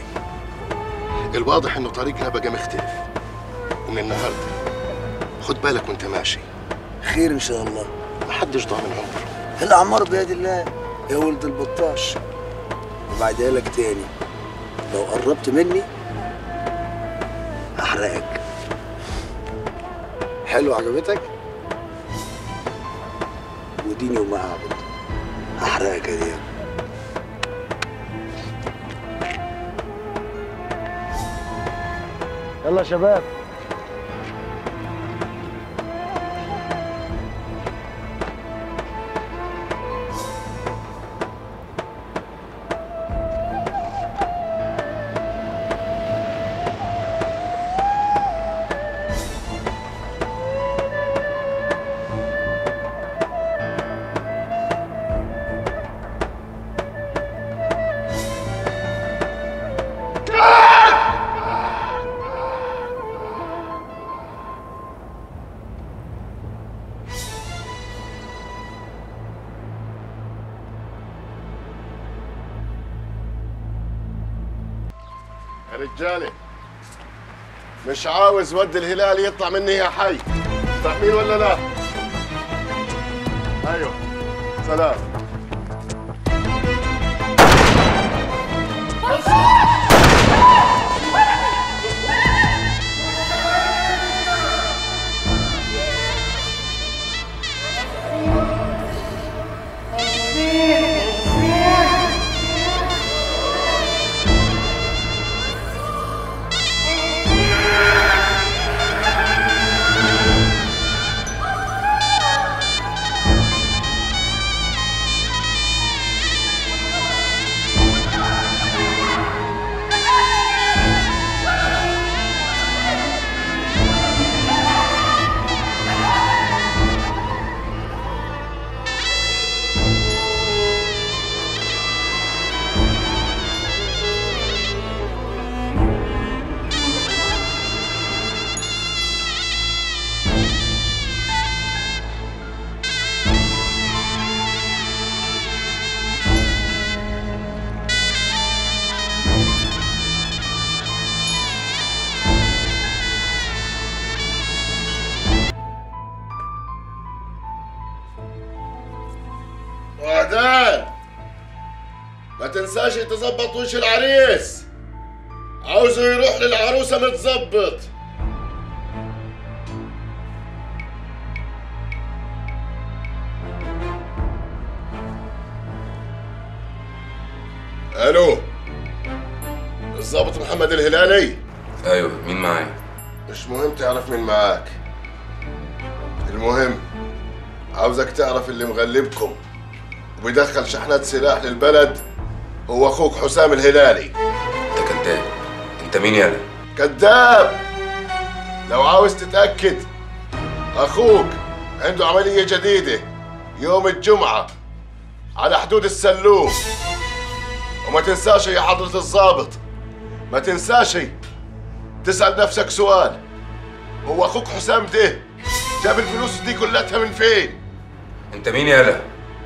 الواضح انه طريقنا بقى مختلف ومن النهارده خد بالك وانت ماشي خير ان شاء الله محدش ضامن عمره الاعمار بيد الله يا ولد البطاش وبعدها لك تاني لو قربت مني هحرقك حلو عجبتك وديني وما اعبد هحرقك يا دياب يلا يا شباب يا رجالي مش عاوز ود الهلال يطلع مني يا حي فاهمين ولا لا؟ ايوه سلام وعدان ما تنساش تظبط وش العريس عاوزه يروح للعروسة متظبط الو الضابط محمد الهلالي ايوه مين معايا مش مهم تعرف مين معاك المهم عاوزك تعرف اللي مغلبكم وبيدخل شحنات سلاح للبلد هو اخوك حسام الهلالي انت كذاب انت مين يالا كذاب لو عاوز تتأكد أخوك عنده عملية جديدة يوم الجمعة على حدود السلوم وما تنساش يا حضرة الضابط ما تنساش تسأل نفسك سؤال هو أخوك حسام ده جاب الفلوس دي كلها من فين؟ انت مين يالا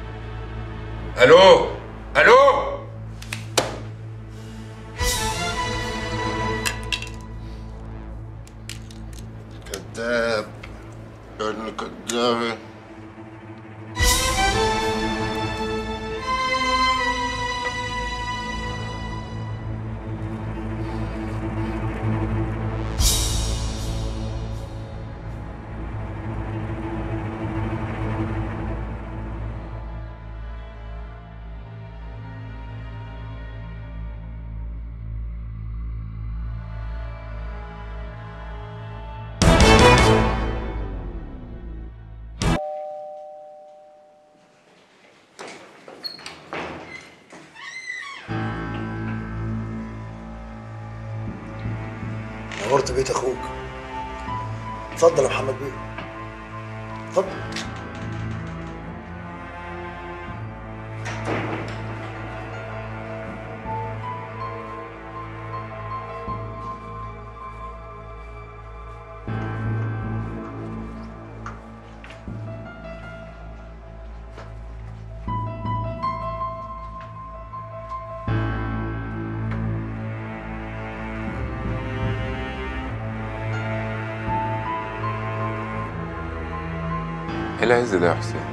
الو الو كذاب ابن كذاب نورت بيت اخوك اتفضل يا محمد بيه اتفضل ايه العز ده يا حسين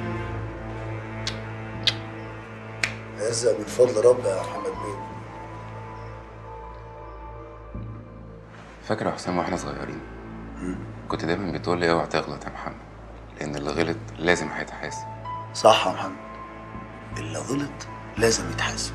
عزة من فضل ربنا يا محمد بيه فاكر يا حسام واحنا صغيرين كنت دايما بتقول لي اوعى تغلط يا محمد لان اللي غلط لازم هيتحاسب صح يا محمد اللي غلط لازم يتحاسب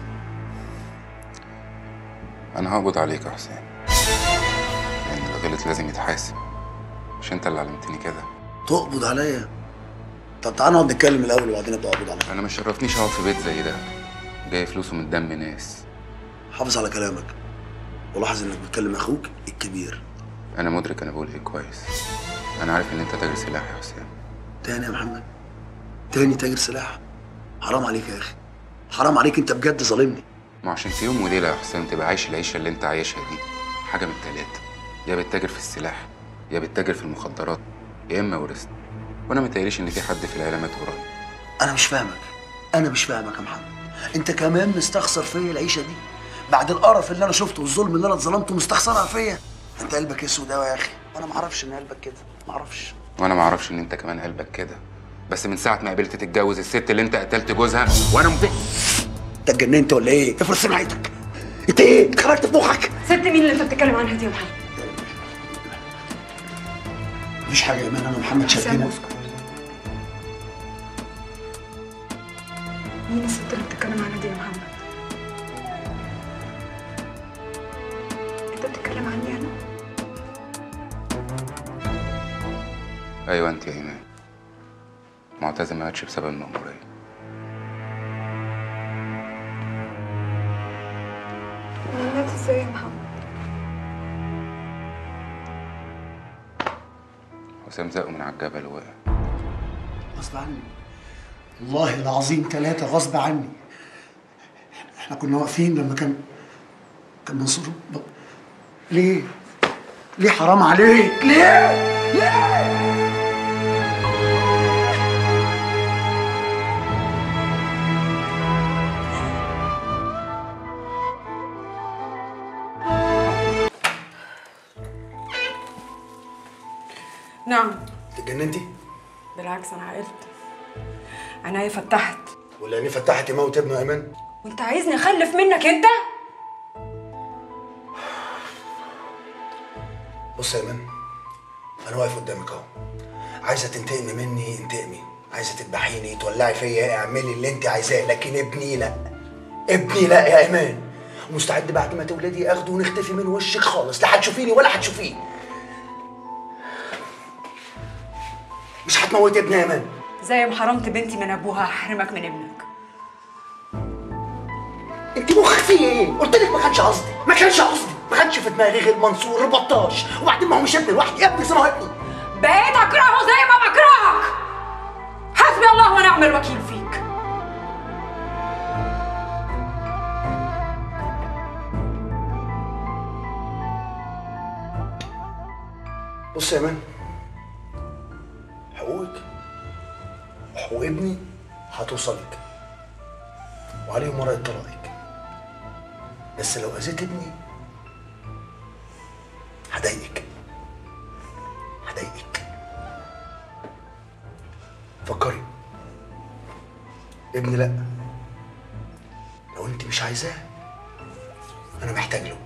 انا هقبض عليك يا حسين لان اللي غلط لازم يتحاسب مش انت اللي علمتني كده تقبض عليا طب تعالى نقعد نتكلم الاول وبعدين ابقى اقبض عليك انا ما شرفنيش اقعد في بيت زي ده جاي فلوسه من دم ناس حافظ على كلامك ولاحظ انك بتكلم اخوك الكبير انا مدرك انا بقول ايه كويس انا عارف ان انت تاجر سلاح يا حسام تاني يا محمد تاني تاجر سلاح حرام عليك يا اخي حرام عليك انت بجد ظالمني ما عشان في يوم وليله يا حسام تبقى عايش العيشه اللي انت عايشها دي حاجه من التلاته يا بتتاجر في السلاح يا بتتاجر في المخدرات يا اما ورثت وانا متهيأليش ان في حد في العيله مات قريب انا مش فاهمك انا مش فاهمك يا محمد انت كمان مستخسر فيا العيشه دي بعد القرف اللي انا شفته والظلم اللي انا اتظلمته مستخسرها فيا انت قلبك اسود قوي يا اخي انا ما اعرفش ان قلبك كده ما اعرفش وانا ما اعرفش ان انت كمان قلبك كده بس من ساعه ما قبلت تتجوز الست اللي انت قتلت جوزها وانا مف... انت اتجننت ولا ايه افرض سمعتك انت ايه خرجت في مخك ست مين اللي انت بتتكلم عنها دي يا محمد مفيش حاجه يا ايمان انا محمد شاكينا مين الست اللي بتتكلم عنها دي يا محمد انت بتتكلم عني انا ايوه انت يا ايمان معتز ما ماتش بسبب المأمورية مات ازاي يا محمد حسام زقه من على الجبل ووقع غصب عني والله العظيم ثلاثة غصب عني احنا كنا واقفين لما كان كان منصور ب... ليه؟ ليه حرام عليك؟ ليه؟ ليه؟ نعم اتجننتي؟ بالعكس انا عقلت عينيا فتحت ولا اني فتحت يموت ابنه ايمن وانت عايزني اخلف منك انت بص يا ايمن انا واقف قدامك اهو عايزه تنتقمي مني انتقمي عايزه تذبحيني تولعي فيا اعملي اللي انت عايزاه لكن ابني لا ابني لا يا ايمان مستعد بعد ما تولدي اخده ونختفي من وشك خالص لا هتشوفيني ولا هتشوفيه مش هتموت ابني يا ايمان زي ما حرمت بنتي من ابوها هحرمك من ابنك انت مخك فيه ايه؟ قلت لك ما كانش قصدي ما كانش قصدي ما كانش في دماغي غير منصور البطاش وبعدين ما هو مش ابني لوحدي ابني زي ما هو ابني بقيت اكرهه زي ما بكرهك حسبي الله ونعم الوكيل فيك بص يا مان حقوقك وحقوق ابني هتوصلك وعليهم ورقة طلاقك بس لو أذيت ابني هضايقك هضايقك فكري ابني لا لو انت مش عايزاه انا محتاج له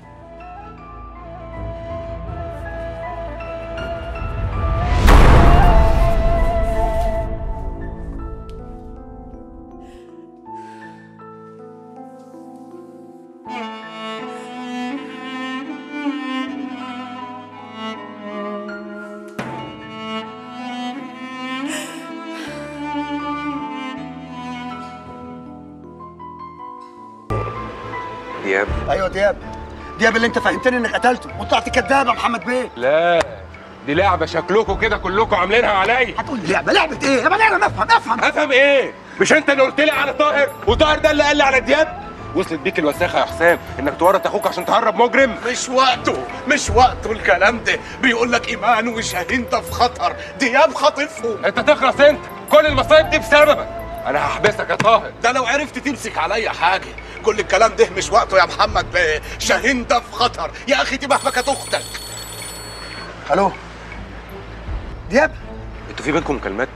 دياب ايوه دياب دياب اللي انت فهمتني انك قتلته وطلعت كذاب يا محمد بيه لا دي لعبه شكلكم كده كلكم عاملينها عليا هتقول لي لعبه لعبه ايه يا بني ادم افهم افهم افهم ايه مش انت اللي قلت لي على طاهر وطاهر ده اللي قال لي على دياب وصلت بيك الوساخه يا حسام انك تورط اخوك عشان تهرب مجرم مش وقته مش وقته الكلام ده بيقول لك ايمان وشاهين ده في خطر دياب خاطفهم انت تخلص انت كل المصايب دي بسببك انا هحبسك يا طاهر ده لو عرفت تمسك عليا حاجه كل الكلام ده مش وقته يا محمد بيه شاهين ده في خطر يا اخي دي مهما كانت اختك الو دياب انتوا في بينكم مكالمات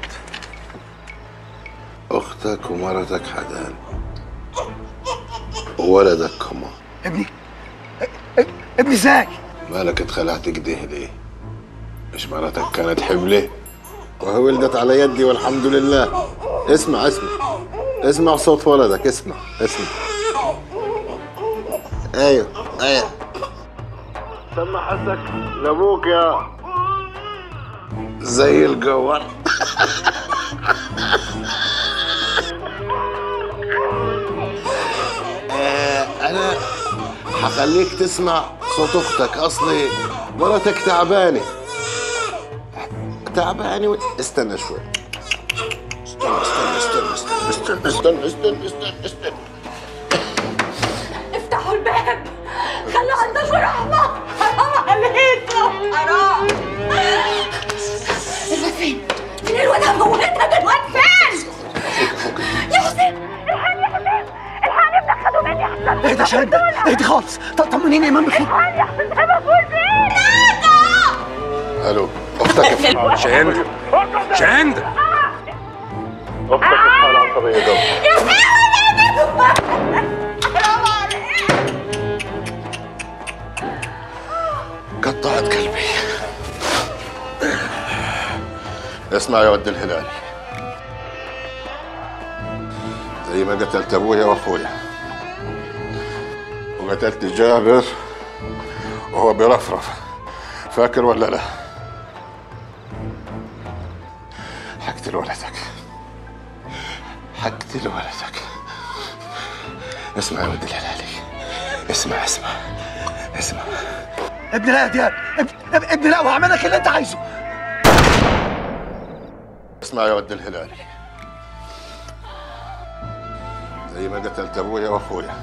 اختك ومرتك حدان وولدك كمان ابني ابني ازاي مالك اتخلعت كده ليه مش مرتك كانت حبلة وهي ولدت على يدي والحمد لله اسمع اسمع اسمع صوت ولدك اسمع اسمع ايوه ايوه سمع حسك لابوك يا زي الجوار آه، انا هخليك تسمع صوت اختك اصلي مرتك تعبانه تعبانه و... استنى شوي استنى استنى استنى استنى استنى استنى استنى استنى افتحوا الباب خلوا عندكم رحمة حرام عليكم حرام الواد فين؟ فين الواد هموتك الواد فين؟ يا حسين الحقني يا حسين الحقني ابنك خدوا مني حسين اهدى شهد اهدي خالص ط- طمنيني يا ايمان بخير الحقني يا حسين ده مفعول فين؟ الو اختك شهند شهند اختك في حالة عصبية دوب يا حرام عليك قطعت قلبي اسمع يا ود الهلال زي ما قتلت ابويا واخويا وقتلت جابر وهو بيرفرف فاكر ولا لا؟ حقتل ولدك حقتل ولدك اسمع يا ود الهلالي اسمع اسمع اسمع ابني لا يا دياب ابني, ابني لا وهعمل لك اللي انت عايزه اسمع يا ود الهلالي زي ما قتلت ابويا واخويا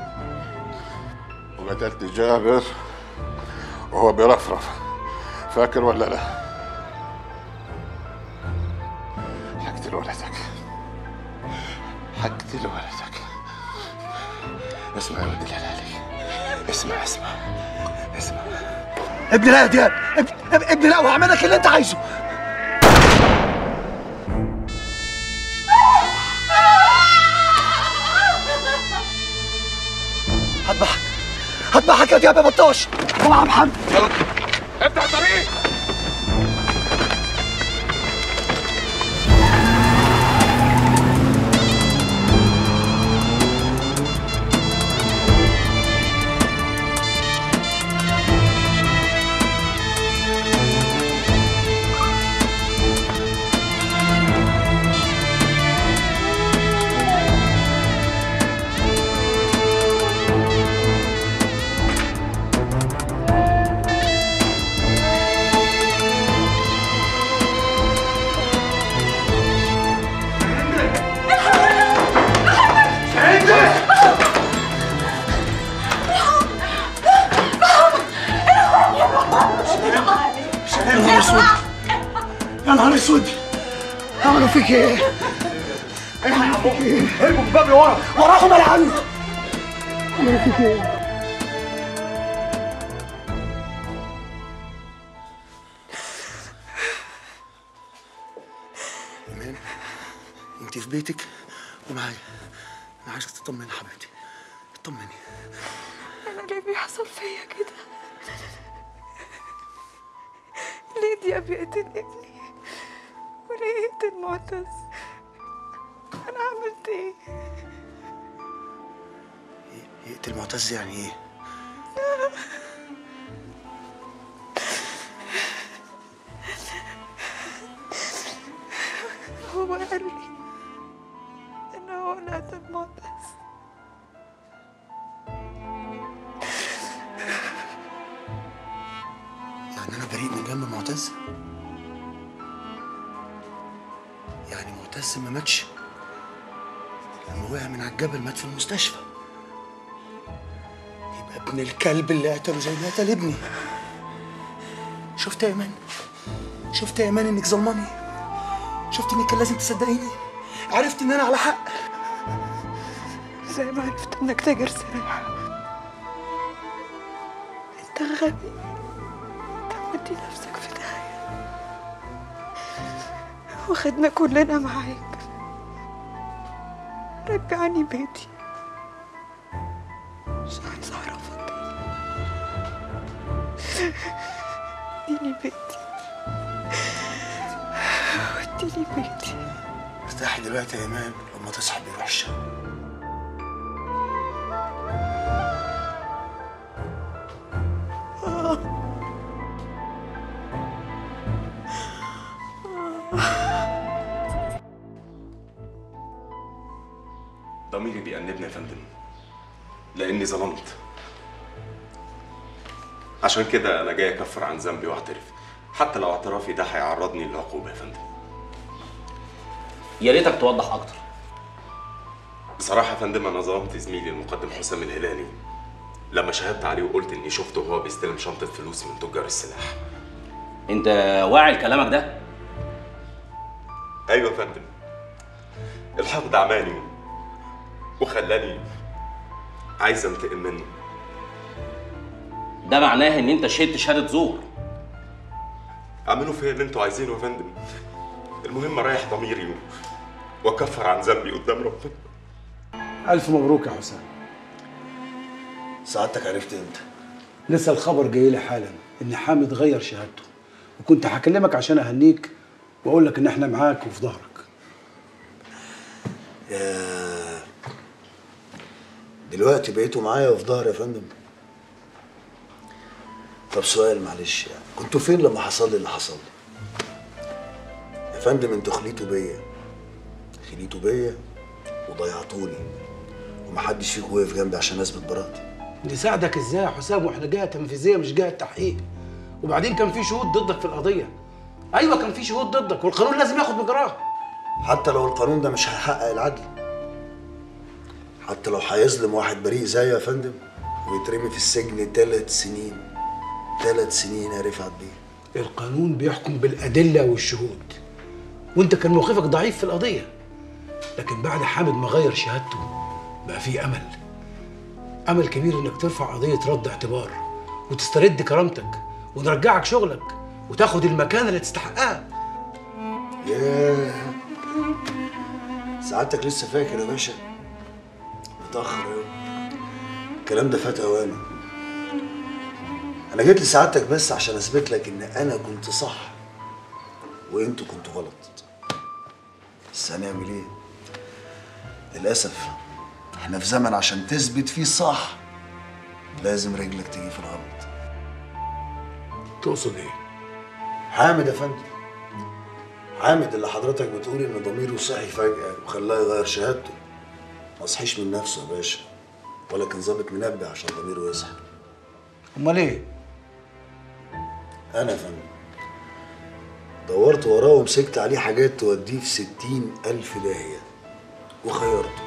وقتلت جابر وهو بيرفرف فاكر ولا لا؟ حقتل ولدك حقتل ولدك اسمع يا ود الهلالي اسمع اسمع اسمع ابني لا يا دياب ابني, ابني لا وهعمل لك اللي انت عايزه معاك يا دياب يا بطاش اوعى يا محمد افتح الطريق يا نهار اسود يا نهار اسود عملوا فيك ايه؟ عملوا فيك ايه؟ ارجوا الباب اللي ورا وراهم يا عم عملوا فيك ايه؟ ايمان انت في بيتك ومعايا انا عايزك تطمني يا حبيبتي اطمني انا ليه بيحصل فيا كده ليه دياب يقتل ابني وليه يقتل معتز انا عملت ايه يقتل معتز يعني ايه؟ هو قال لي ان هو اللي قتل معتز يعني انا بريء من جنب معتز؟ يعني معتز ما ماتش لما وقع من على الجبل مات في المستشفى يبقى ابن الكلب اللي قتله زي ما قتل ابني شفت يا ايمان شفت يا ايمان انك ظلماني شفت انك كان لازم تصدقيني عرفت ان انا على حق زي ما عرفت انك تاجر سلاح انت غبي انت مودي نفسك في داهية واخدنا كلنا معاك رجعني بيتي مش عايزة اعرفك اديني بيتي وديني بيتي ارتاحي دلوقتي يا ايمان لما تصحى بروح الشام ضميري بيأنبني يا فندم لأني ظلمت عشان كده أنا جاي أكفر عن ذنبي وأعترف حتى لو اعترافي ده هيعرضني للعقوبة يا فندم يا ريتك توضح اكتر بصراحة يا فندم أنا ظلمت زميلي المقدم حسام الهلالي لما شهدت عليه وقلت إني شفته وهو بيستلم شنطة فلوس من تجار السلاح انت واعي لكلامك ده أيوة يا فندم الحقد عماني وخلاني عايز أنتقم منه ده معناه ان انت شهدت شهاده زور اعملوا فيا اللي انتوا عايزينه يا فندم المهم اريح ضميري واكفر عن ذنبي قدام ربنا ألف مبروك يا حسام سعادتك عرفت امتى؟ لسه الخبر جاي لي حالا إن حامد غير شهادته وكنت هكلمك عشان أهنيك وأقول لك إن إحنا معاك وفي ظهرك يا دلوقتي بقيتوا معايا وفي ظهري يا فندم طب سؤال معلش يعني كنتوا فين لما حصل لي اللي حصل لي يا فندم انتوا خليتوا بيا خليتوا بيا وضيعتوني ومحدش فيكم وقف جنبي عشان اثبت براءتي نساعدك إزاي يا حسام وإحنا جهة تنفيذية مش جهة تحقيق وبعدين كان في شهود ضدك في القضية أيوة كان في شهود ضدك والقانون لازم ياخد مجراه حتى لو القانون ده مش هيحقق العدل حتى لو هيظلم واحد بريء زيه يا فندم ويترمي في السجن ثلاث سنين ثلاث سنين يا رفعت بيه القانون بيحكم بالأدلة والشهود وأنت كان موقفك ضعيف في القضية لكن بعد حامد ما غير شهادته بقى في أمل أمل كبير إنك ترفع قضية رد اعتبار وتسترد كرامتك ونرجعك شغلك وتاخد المكانة اللي تستحقها ياه سعادتك لسه فاكر يا باشا متأخر أوي الكلام ده فات أوانه انا جيت لسعادتك بس عشان اثبت لك ان انا كنت صح وانتوا كنتوا غلط بس هنعمل ايه للاسف احنا في زمن عشان تثبت فيه صح لازم رجلك تيجي في الغلط تقصد ايه حامد يا فندم حامد اللي حضرتك بتقول ان ضميره صحي فجأة وخلاه يغير شهادته ما صحيش من نفسه يا باشا ولا كان ظابط منبه عشان ضميره يصحى امال ايه انا يا فندم دورت وراه ومسكت عليه حاجات توديه في ستين ألف داهية وخيرته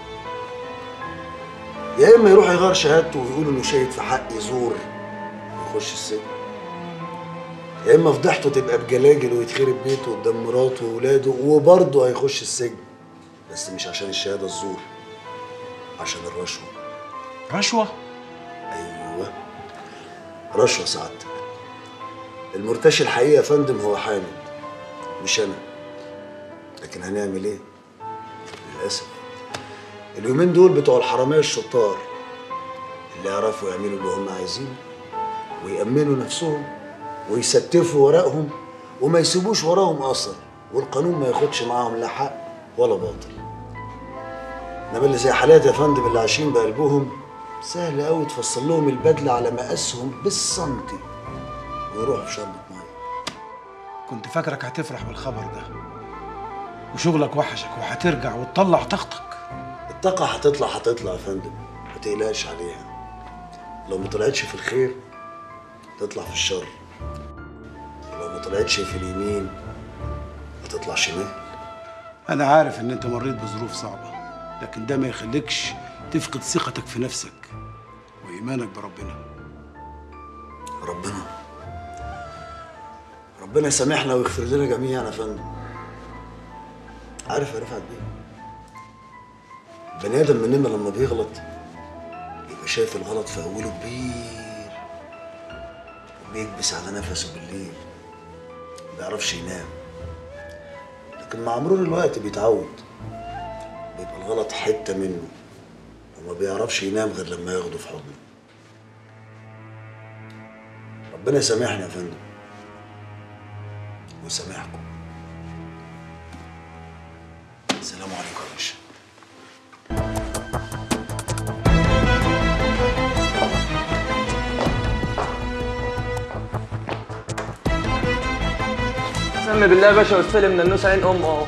يا إما يروح يغير شهادته ويقول إنه شاهد في حق زور ويخش السجن يا إما فضحته تبقى بجلاجل ويتخرب بيته قدام مراته وولاده وبرضه هيخش السجن بس مش عشان الشهادة الزور عشان الرشوة رشوه أيوه رشوة سعادتك المرتشي الحقيقي يا فندم هو حامد مش أنا لكن هنعمل إيه؟ للأسف اليومين دول بتوع الحرامية الشطار اللي يعرفوا يعملوا اللي هم عايزينه ويأمنوا نفسهم ويستفوا ورقهم وما يسيبوش وراهم أثر والقانون ما ياخدش معاهم لا حق ولا باطل انما اللي زي حالات يا فندم اللي عايشين بقلبهم سهل قوي تفصل لهم البدله على مقاسهم بالسنتي ويروحوا في شربة ميه كنت فاكرك هتفرح بالخبر ده وشغلك وحشك وهترجع وتطلع طاقتك الطاقة هتطلع هتطلع يا فندم ما تقلقش عليها لو ما طلعتش في الخير تطلع في الشر ولو ما طلعتش في اليمين هتطلع شمال انا عارف ان انت مريت بظروف صعبه لكن ده ما يخليكش تفقد ثقتك في نفسك وايمانك بربنا ربنا ربنا يسامحنا ويغفر لنا جميعا يا فندم عارف يا رفعت بيه بني ادم مننا لما بيغلط يبقى شايف الغلط في اوله كبير وبيكبس على نفسه بالليل ما بيعرفش ينام لكن مع مرور الوقت بيتعود بيبقى الغلط حته منه وما بيعرفش ينام غير لما ياخده في حضنه ربنا يسامحنا يا فندم ويسامحكم السلام عليكم يا باشا سمي بالله يا باشا واستلم من النوس عين ام اهو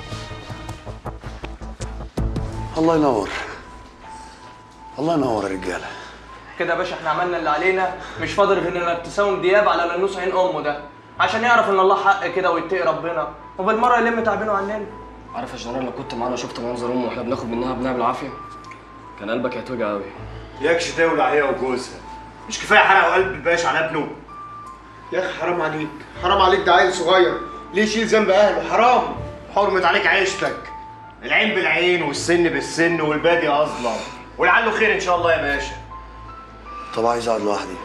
الله ينور الله ينور يا رجاله كده يا باشا احنا عملنا اللي علينا مش فاضل غير انك تساوم دياب على ننوس عين امه ده عشان يعرف ان الله حق كده ويتقي ربنا وبالمره يلم تعبينه عننا عارف يا جنرال لو كنت معانا شفت منظر امه واحنا بناخد منها بنعمل بالعافيه كان قلبك هيتوجع قوي ياكش تولع هي وجوزها مش كفايه حرقوا قلب الباشا على ابنه يا اخي حرام عليك حرام عليك ده عيل صغير ليه يشيل ذنب اهله حرام حرمت عليك عيشتك العين بالعين والسن بالسن والبادي اظلم ولعله خير ان شاء الله يا باشا طب عايز اقعد لوحدي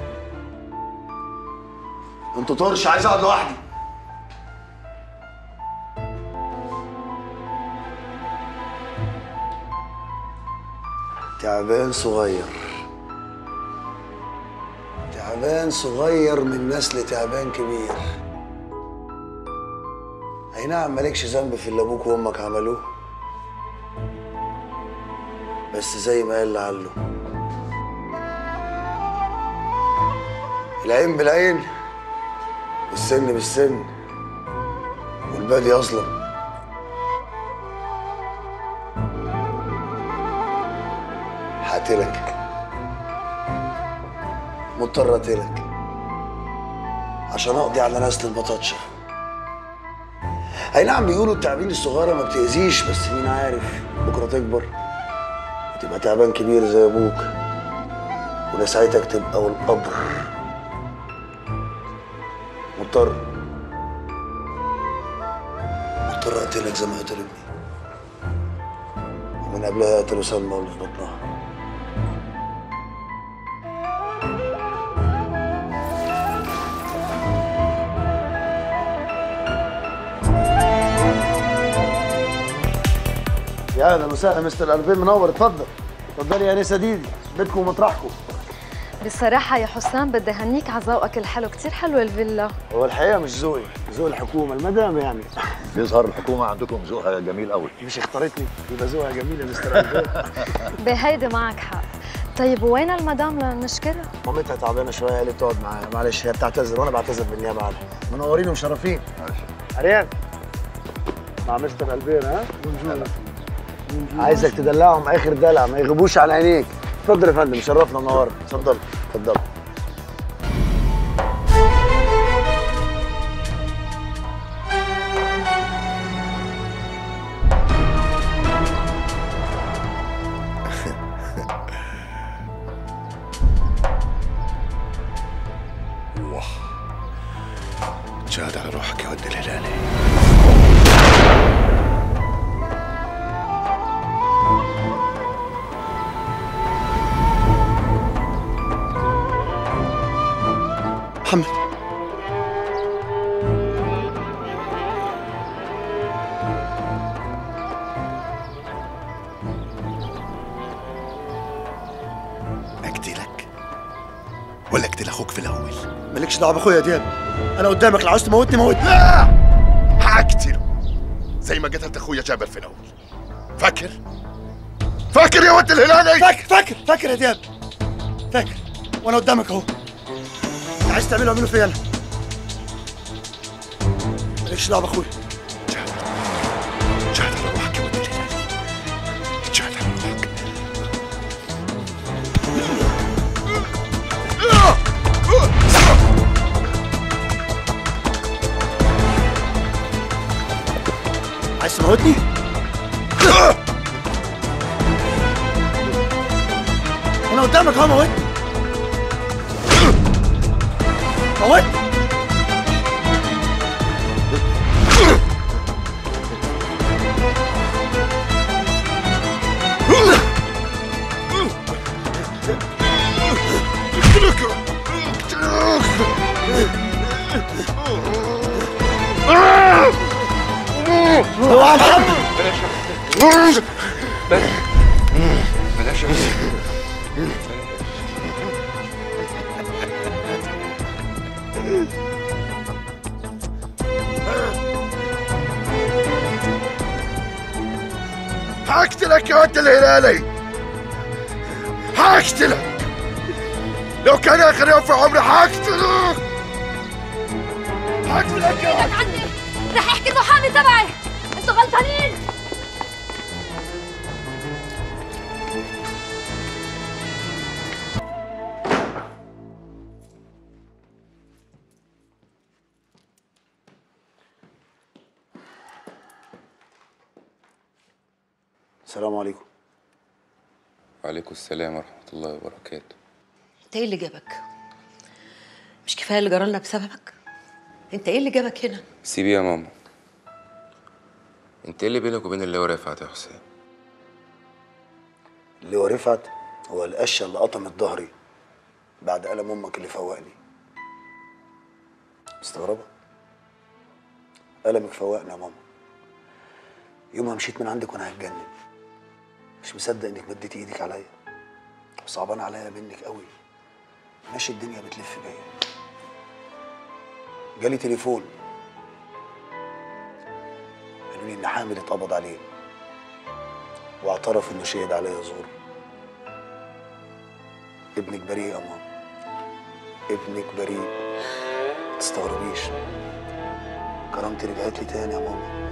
انتوا طرش عايز اقعد لوحدي تعبان صغير تعبان صغير من نسل تعبان كبير اي نعم مالكش ذنب في اللي ابوك وامك عملوه بس زي ما قال لعله العين بالعين والسن بالسن والبادي اظلم هقتلك مضطر اقتلك عشان اقضي على نسل البطاطشة اي نعم بيقولوا التعابين الصغيرة ما بتأذيش بس مين عارف بكرة تكبر وتبقى تعبان كبير زي ابوك ونسعتك تبقى والقبر مضطر مضطر اقتلك زي ما قتل ابني ومن قبلها قتلوا سلمى واللي في بطنها يا اهلا وسهلا مستر الألفين منور اتفضل اتفضلي يا انسه ديدي بيتكم ومطرحكم بصراحة يا حسام بدي هنيك على ذوقك الحلو كتير حلوة الفيلا هو الحقيقه مش ذوقي ذوق الحكومه المدام يعني بيظهر الحكومه عندكم ذوقها جميل قوي مش اختارتني يبقى ذوقها جميل يا مستر ألبير. بهيدي معك حق طيب وين المدام لنشكرها؟ مامتها تعبانه شويه قالت تقعد معايا معلش هي بتعتذر وانا بعتذر بالنيابه عنها منورين ومشرفين اريان مع مستر البير ها بونجور عايزك تدلعهم اخر دلع ما يغيبوش عن عينيك اتفضل يا فندم شرفنا منورنا اتفضل اتفضل واه جاد على روحك يا ود الهلالي محمد اقتلك ولا اقتل اخوك في الاول مالكش دعوه باخويا يا دياب انا قدامك لو عاوز تموتني موتني لا هقتله زي ما قتلت اخويا جابر في الاول فاكر فاكر يا ود الهلالي فاكر فاكر فاكر يا دياب فاكر وانا قدامك اهو عايز تعمله اعمله فيا انا مالكش دعوه باخويا جاد على روحك يا ود الهلالي جاد على روحك عايز تموتني انا قدامك اهو موتني موتني اوعى محمد بلاش بلاش يا حسين. هقتلك يا ود الهلالي هقتلك لو كان اخر يوم في عمري هقتلك هقتلك يا ايدك عني رح احكي المحامي تبعي انتوا غلطانين السلام عليكم وعليكم السلام ورحمة الله وبركاته انت ايه اللي جابك؟ مش كفايه اللي جرالنا بسببك؟ انت ايه اللي جابك هنا؟ سيبيه يا ماما انت ايه اللي بينك وبين اللي هو رفعت يا حسين اللي هو رفعت هو القشه اللي قطمت ظهري بعد ألم أمك اللي فوقني مستغربة؟ ألمك فوقني يا ماما يوم مشيت من عندك وأنا هتجنن مش مصدق إنك مديتي إيدك عليا صعبان عليا منك قوي ماشي الدنيا بتلف بيا جالي تليفون قالوا لي إن حامد اتقبض عليه واعترف إنه شهد عليا زور ابنك بريء يا ماما ابنك بريء تستغربيش كرامتي رجعت لي تاني يا ماما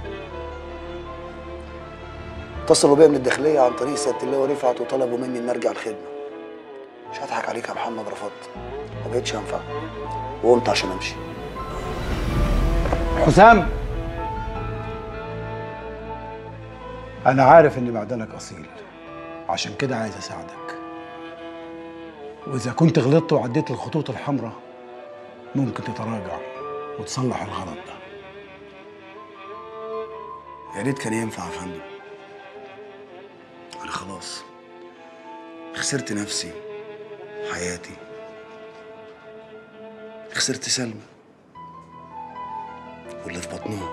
اتصلوا بيا من الداخلية عن طريق سيادة اللواء رفعت وطلبوا مني إن أرجع الخدمة مش هضحك عليك يا محمد رفضت ما بقتش أنفع وقمت عشان أمشي حسام أنا عارف إن معدنك أصيل عشان كده عايز أساعدك وإذا كنت غلطت وعديت الخطوط الحمراء ممكن تتراجع وتصلح الغلط ده يا ريت كان ينفع يا فندم أنا خلاص خسرت نفسي حياتي خسرت سلمى واللي في بطنها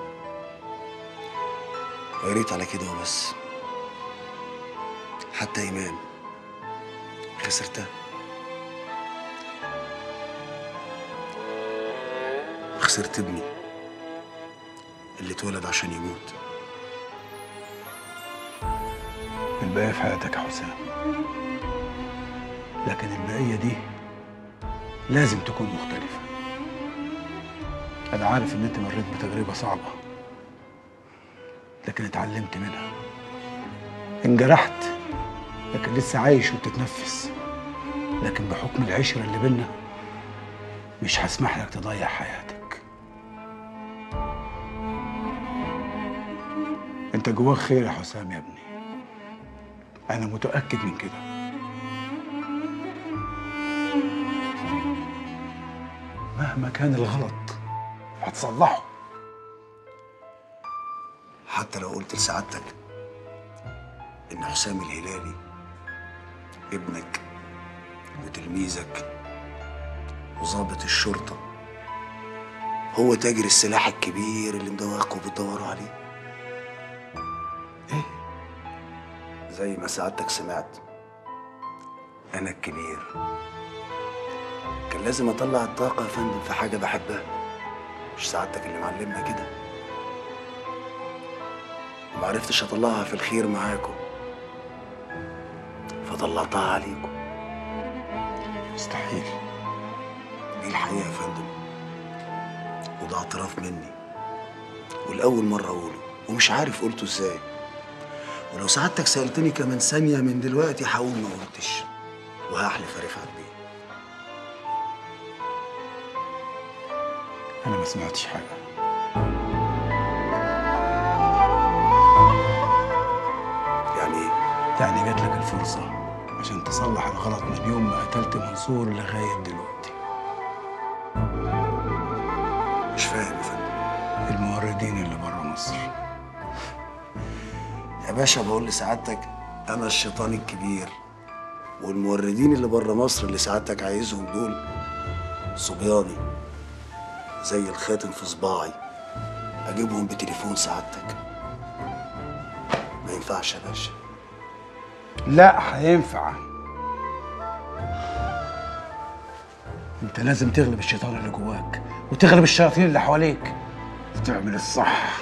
ويا ريت على كده وبس حتى إيمان خسرتها خسرت ابني اللي اتولد عشان يموت الباقية في حياتك يا حسام لكن البقية دي لازم تكون مختلفة أنا عارف إن أنت مريت بتجربة صعبة لكن اتعلمت منها انجرحت لكن لسه عايش وبتتنفس لكن بحكم العشرة اللي بينا مش هسمح لك تضيع حياتك انت جواك خير يا حسام يا ابني انا متأكد من كده مهما كان الغلط هتصلحه حتى لو قلت لسعادتك ان حسام الهلالي ابنك وتلميذك وظابط الشرطة هو تاجر السلاح الكبير اللي مدوقكم بتدوروا عليه ايه زي ما سعادتك سمعت انا الكبير كان لازم اطلع الطاقة يا فندم في حاجة بحبها مش سعادتك اللي معلمنا كده ومعرفتش اطلعها في الخير معاكم فطلعتها عليكم مستحيل دي الحقيقة يا فندم وده اعتراف مني والأول مرة أقوله ومش عارف قلته إزاي ولو سعادتك سألتني كمان ثانية من دلوقتي هقول ما قلتش وهحلف يا رفعت بيه انا ما سمعتش حاجة يعني ايه؟ يعني جات لك الفرصة عشان تصلح الغلط من يوم ما قتلت منصور لغاية دلوقتي مش فاهم يا فندم الموردين اللي بره مصر يا باشا بقول لسعادتك أنا الشيطان الكبير والموردين اللي بره مصر اللي سعادتك عايزهم دول صبياني زي الخاتم في صباعي أجيبهم بتليفون سعادتك ما ينفعش يا باشا لا هينفع انت لازم تغلب الشيطان اللي جواك وتغلب الشياطين اللي حواليك وتعمل الصح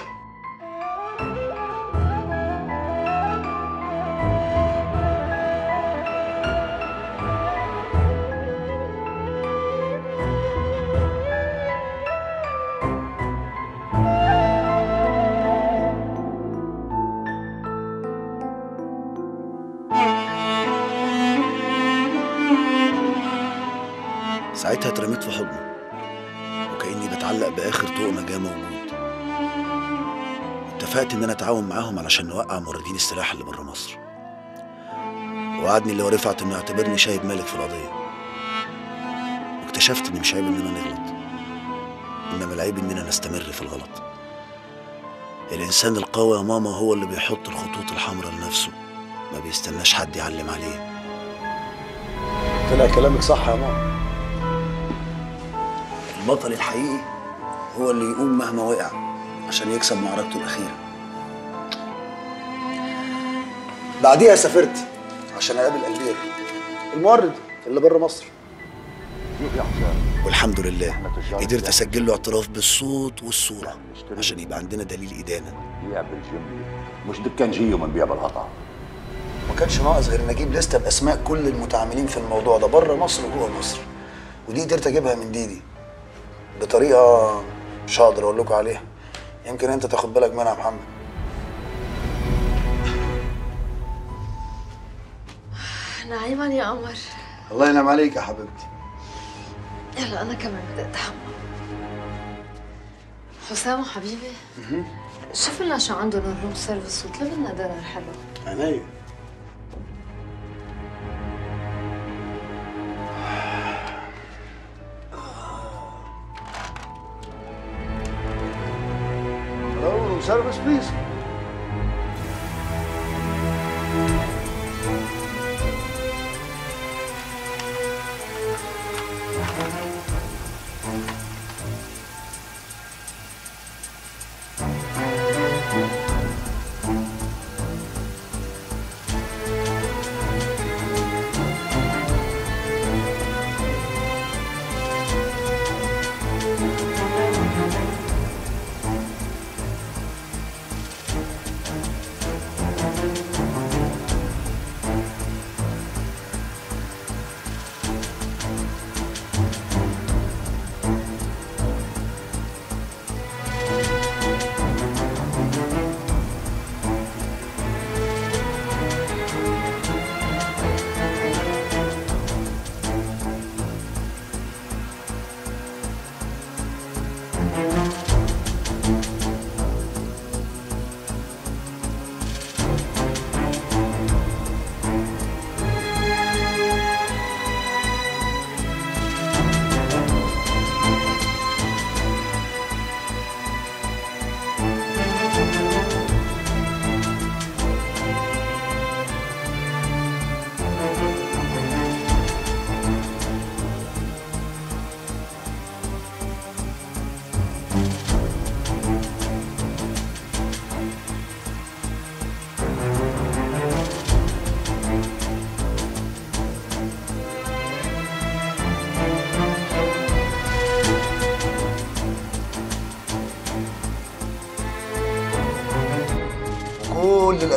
ساعتها اترميت في حضنه وكأني بتعلق بآخر طوق نجاة موجود اتفقت إن أنا أتعاون معاهم علشان نوقع موردين السلاح اللي بره مصر وعدني اللي هو رفعت إنه يعتبرني شاهد مالك في القضية واكتشفت إن مش عيب إننا نغلط إنما العيب إننا نستمر في الغلط الإنسان القوي يا ماما هو اللي بيحط الخطوط الحمراء لنفسه ما بيستناش حد يعلم عليه طلع كلامك صح يا ماما البطل الحقيقي هو اللي يقوم مهما وقع عشان يكسب معركته الأخيرة بعديها سافرت عشان أقابل ألبير المورد اللي بره مصر يا حسام والحمد لله قدرت أسجل له اعتراف بالصوت والصورة عشان يبقى عندنا دليل إدانة بيع بالجملة مش دكان جيو من بيع بالقطع ما كانش ناقص غير نجيب لستة بأسماء كل المتعاملين في الموضوع ده بره مصر وجوه مصر ودي قدرت أجيبها من ديدي بطريقة مش هقدر أقول لكم عليها يمكن أنت تاخد بالك منها يا محمد نعيما يا قمر الله ينعم عليك يا حبيبتي يلا انا كمان بدي اتحمل حسام حبيبي شوف لنا شو عندهم الروم سيرفيس واطلب لنا دينر حلو عينيا Hello, room service, please.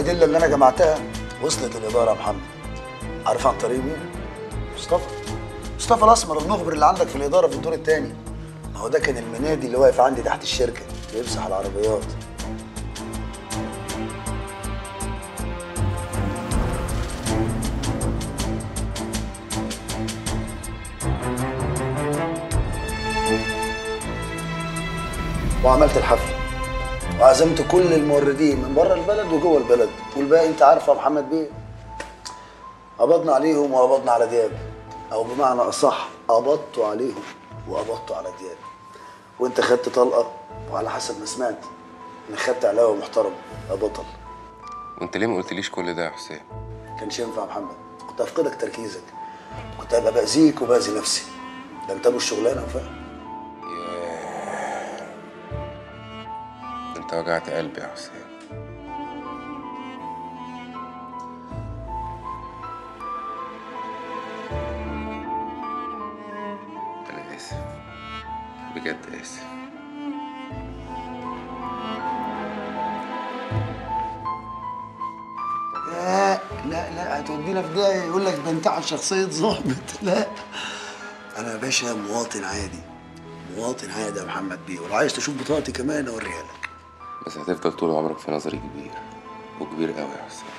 والادله اللي انا جمعتها وصلت الاداره يا محمد عارف عن طريق مين مصطفى مصطفى الاسمر المخبر اللي عندك في الاداره في الدور الثاني ما هو ده كان المنادي اللي واقف عندي تحت الشركه بيمسح العربيات وعملت الحفله وعزمت كل الموردين من بره البلد وجوه البلد والباقي انت عارف يا محمد بيه قبضنا عليهم وقبضنا على دياب او بمعنى اصح قبضت عليهم وقبضت على دياب وانت خدت طلقه وعلى حسب ما سمعت انك خدت علاوه محترم يا بطل وانت ليه ما قلتليش كل ده يا حسام كانش ينفع يا محمد كنت هفقدك تركيزك كنت هبقى باذيك وباذي نفسي ده انت ابو الشغلانه وفاهم انت وجعت قلبي يا حسام انا اسف بجد اسف لا لا لا هتودينا في ده يقول لك بنتعب شخصيه ظابط لا انا يا باشا مواطن عادي مواطن عادي يا محمد بيه ولو عايز تشوف بطاقتي كمان اوريها لك بس هتفضل طول عمرك في نظري كبير وكبير قوي يا حسام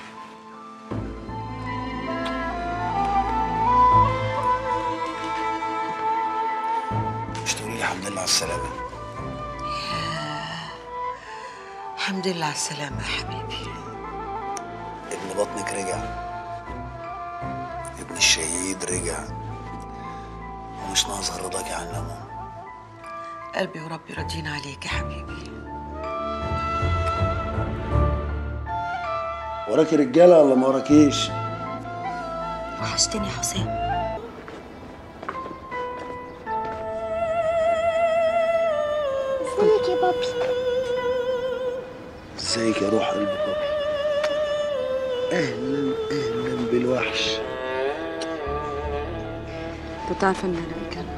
مش تقولي لي الحمد لله على السلامه الحمد لله على السلامة يا حبيبي ابن بطنك رجع ابن الشهيد رجع ومش ناقص غير رضاكي عنه قلبي وربي راضيين عليك يا حبيبي وراكي رجاله ولا ما وراكيش وحشتني يا حسام ازيك يا بابي ازيك يا روح قلب بابي اهلا اهلا بالوحش كنت عارفة ان انا بتكلم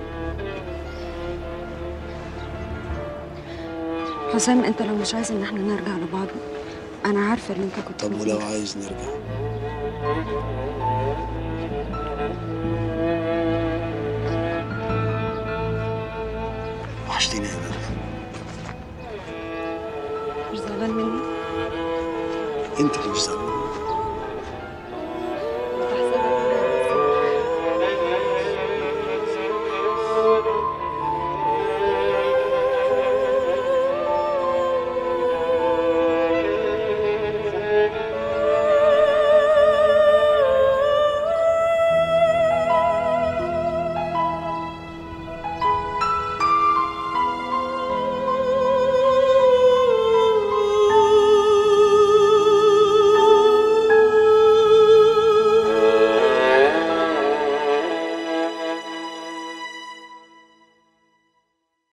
حسام انت لو مش عايز ان احنا نرجع لبعض انا عارفة ان انت كنت طب ولو عايز نرجع وحشتيني يا بدر مش زعلان مني انت اللي مش زعلان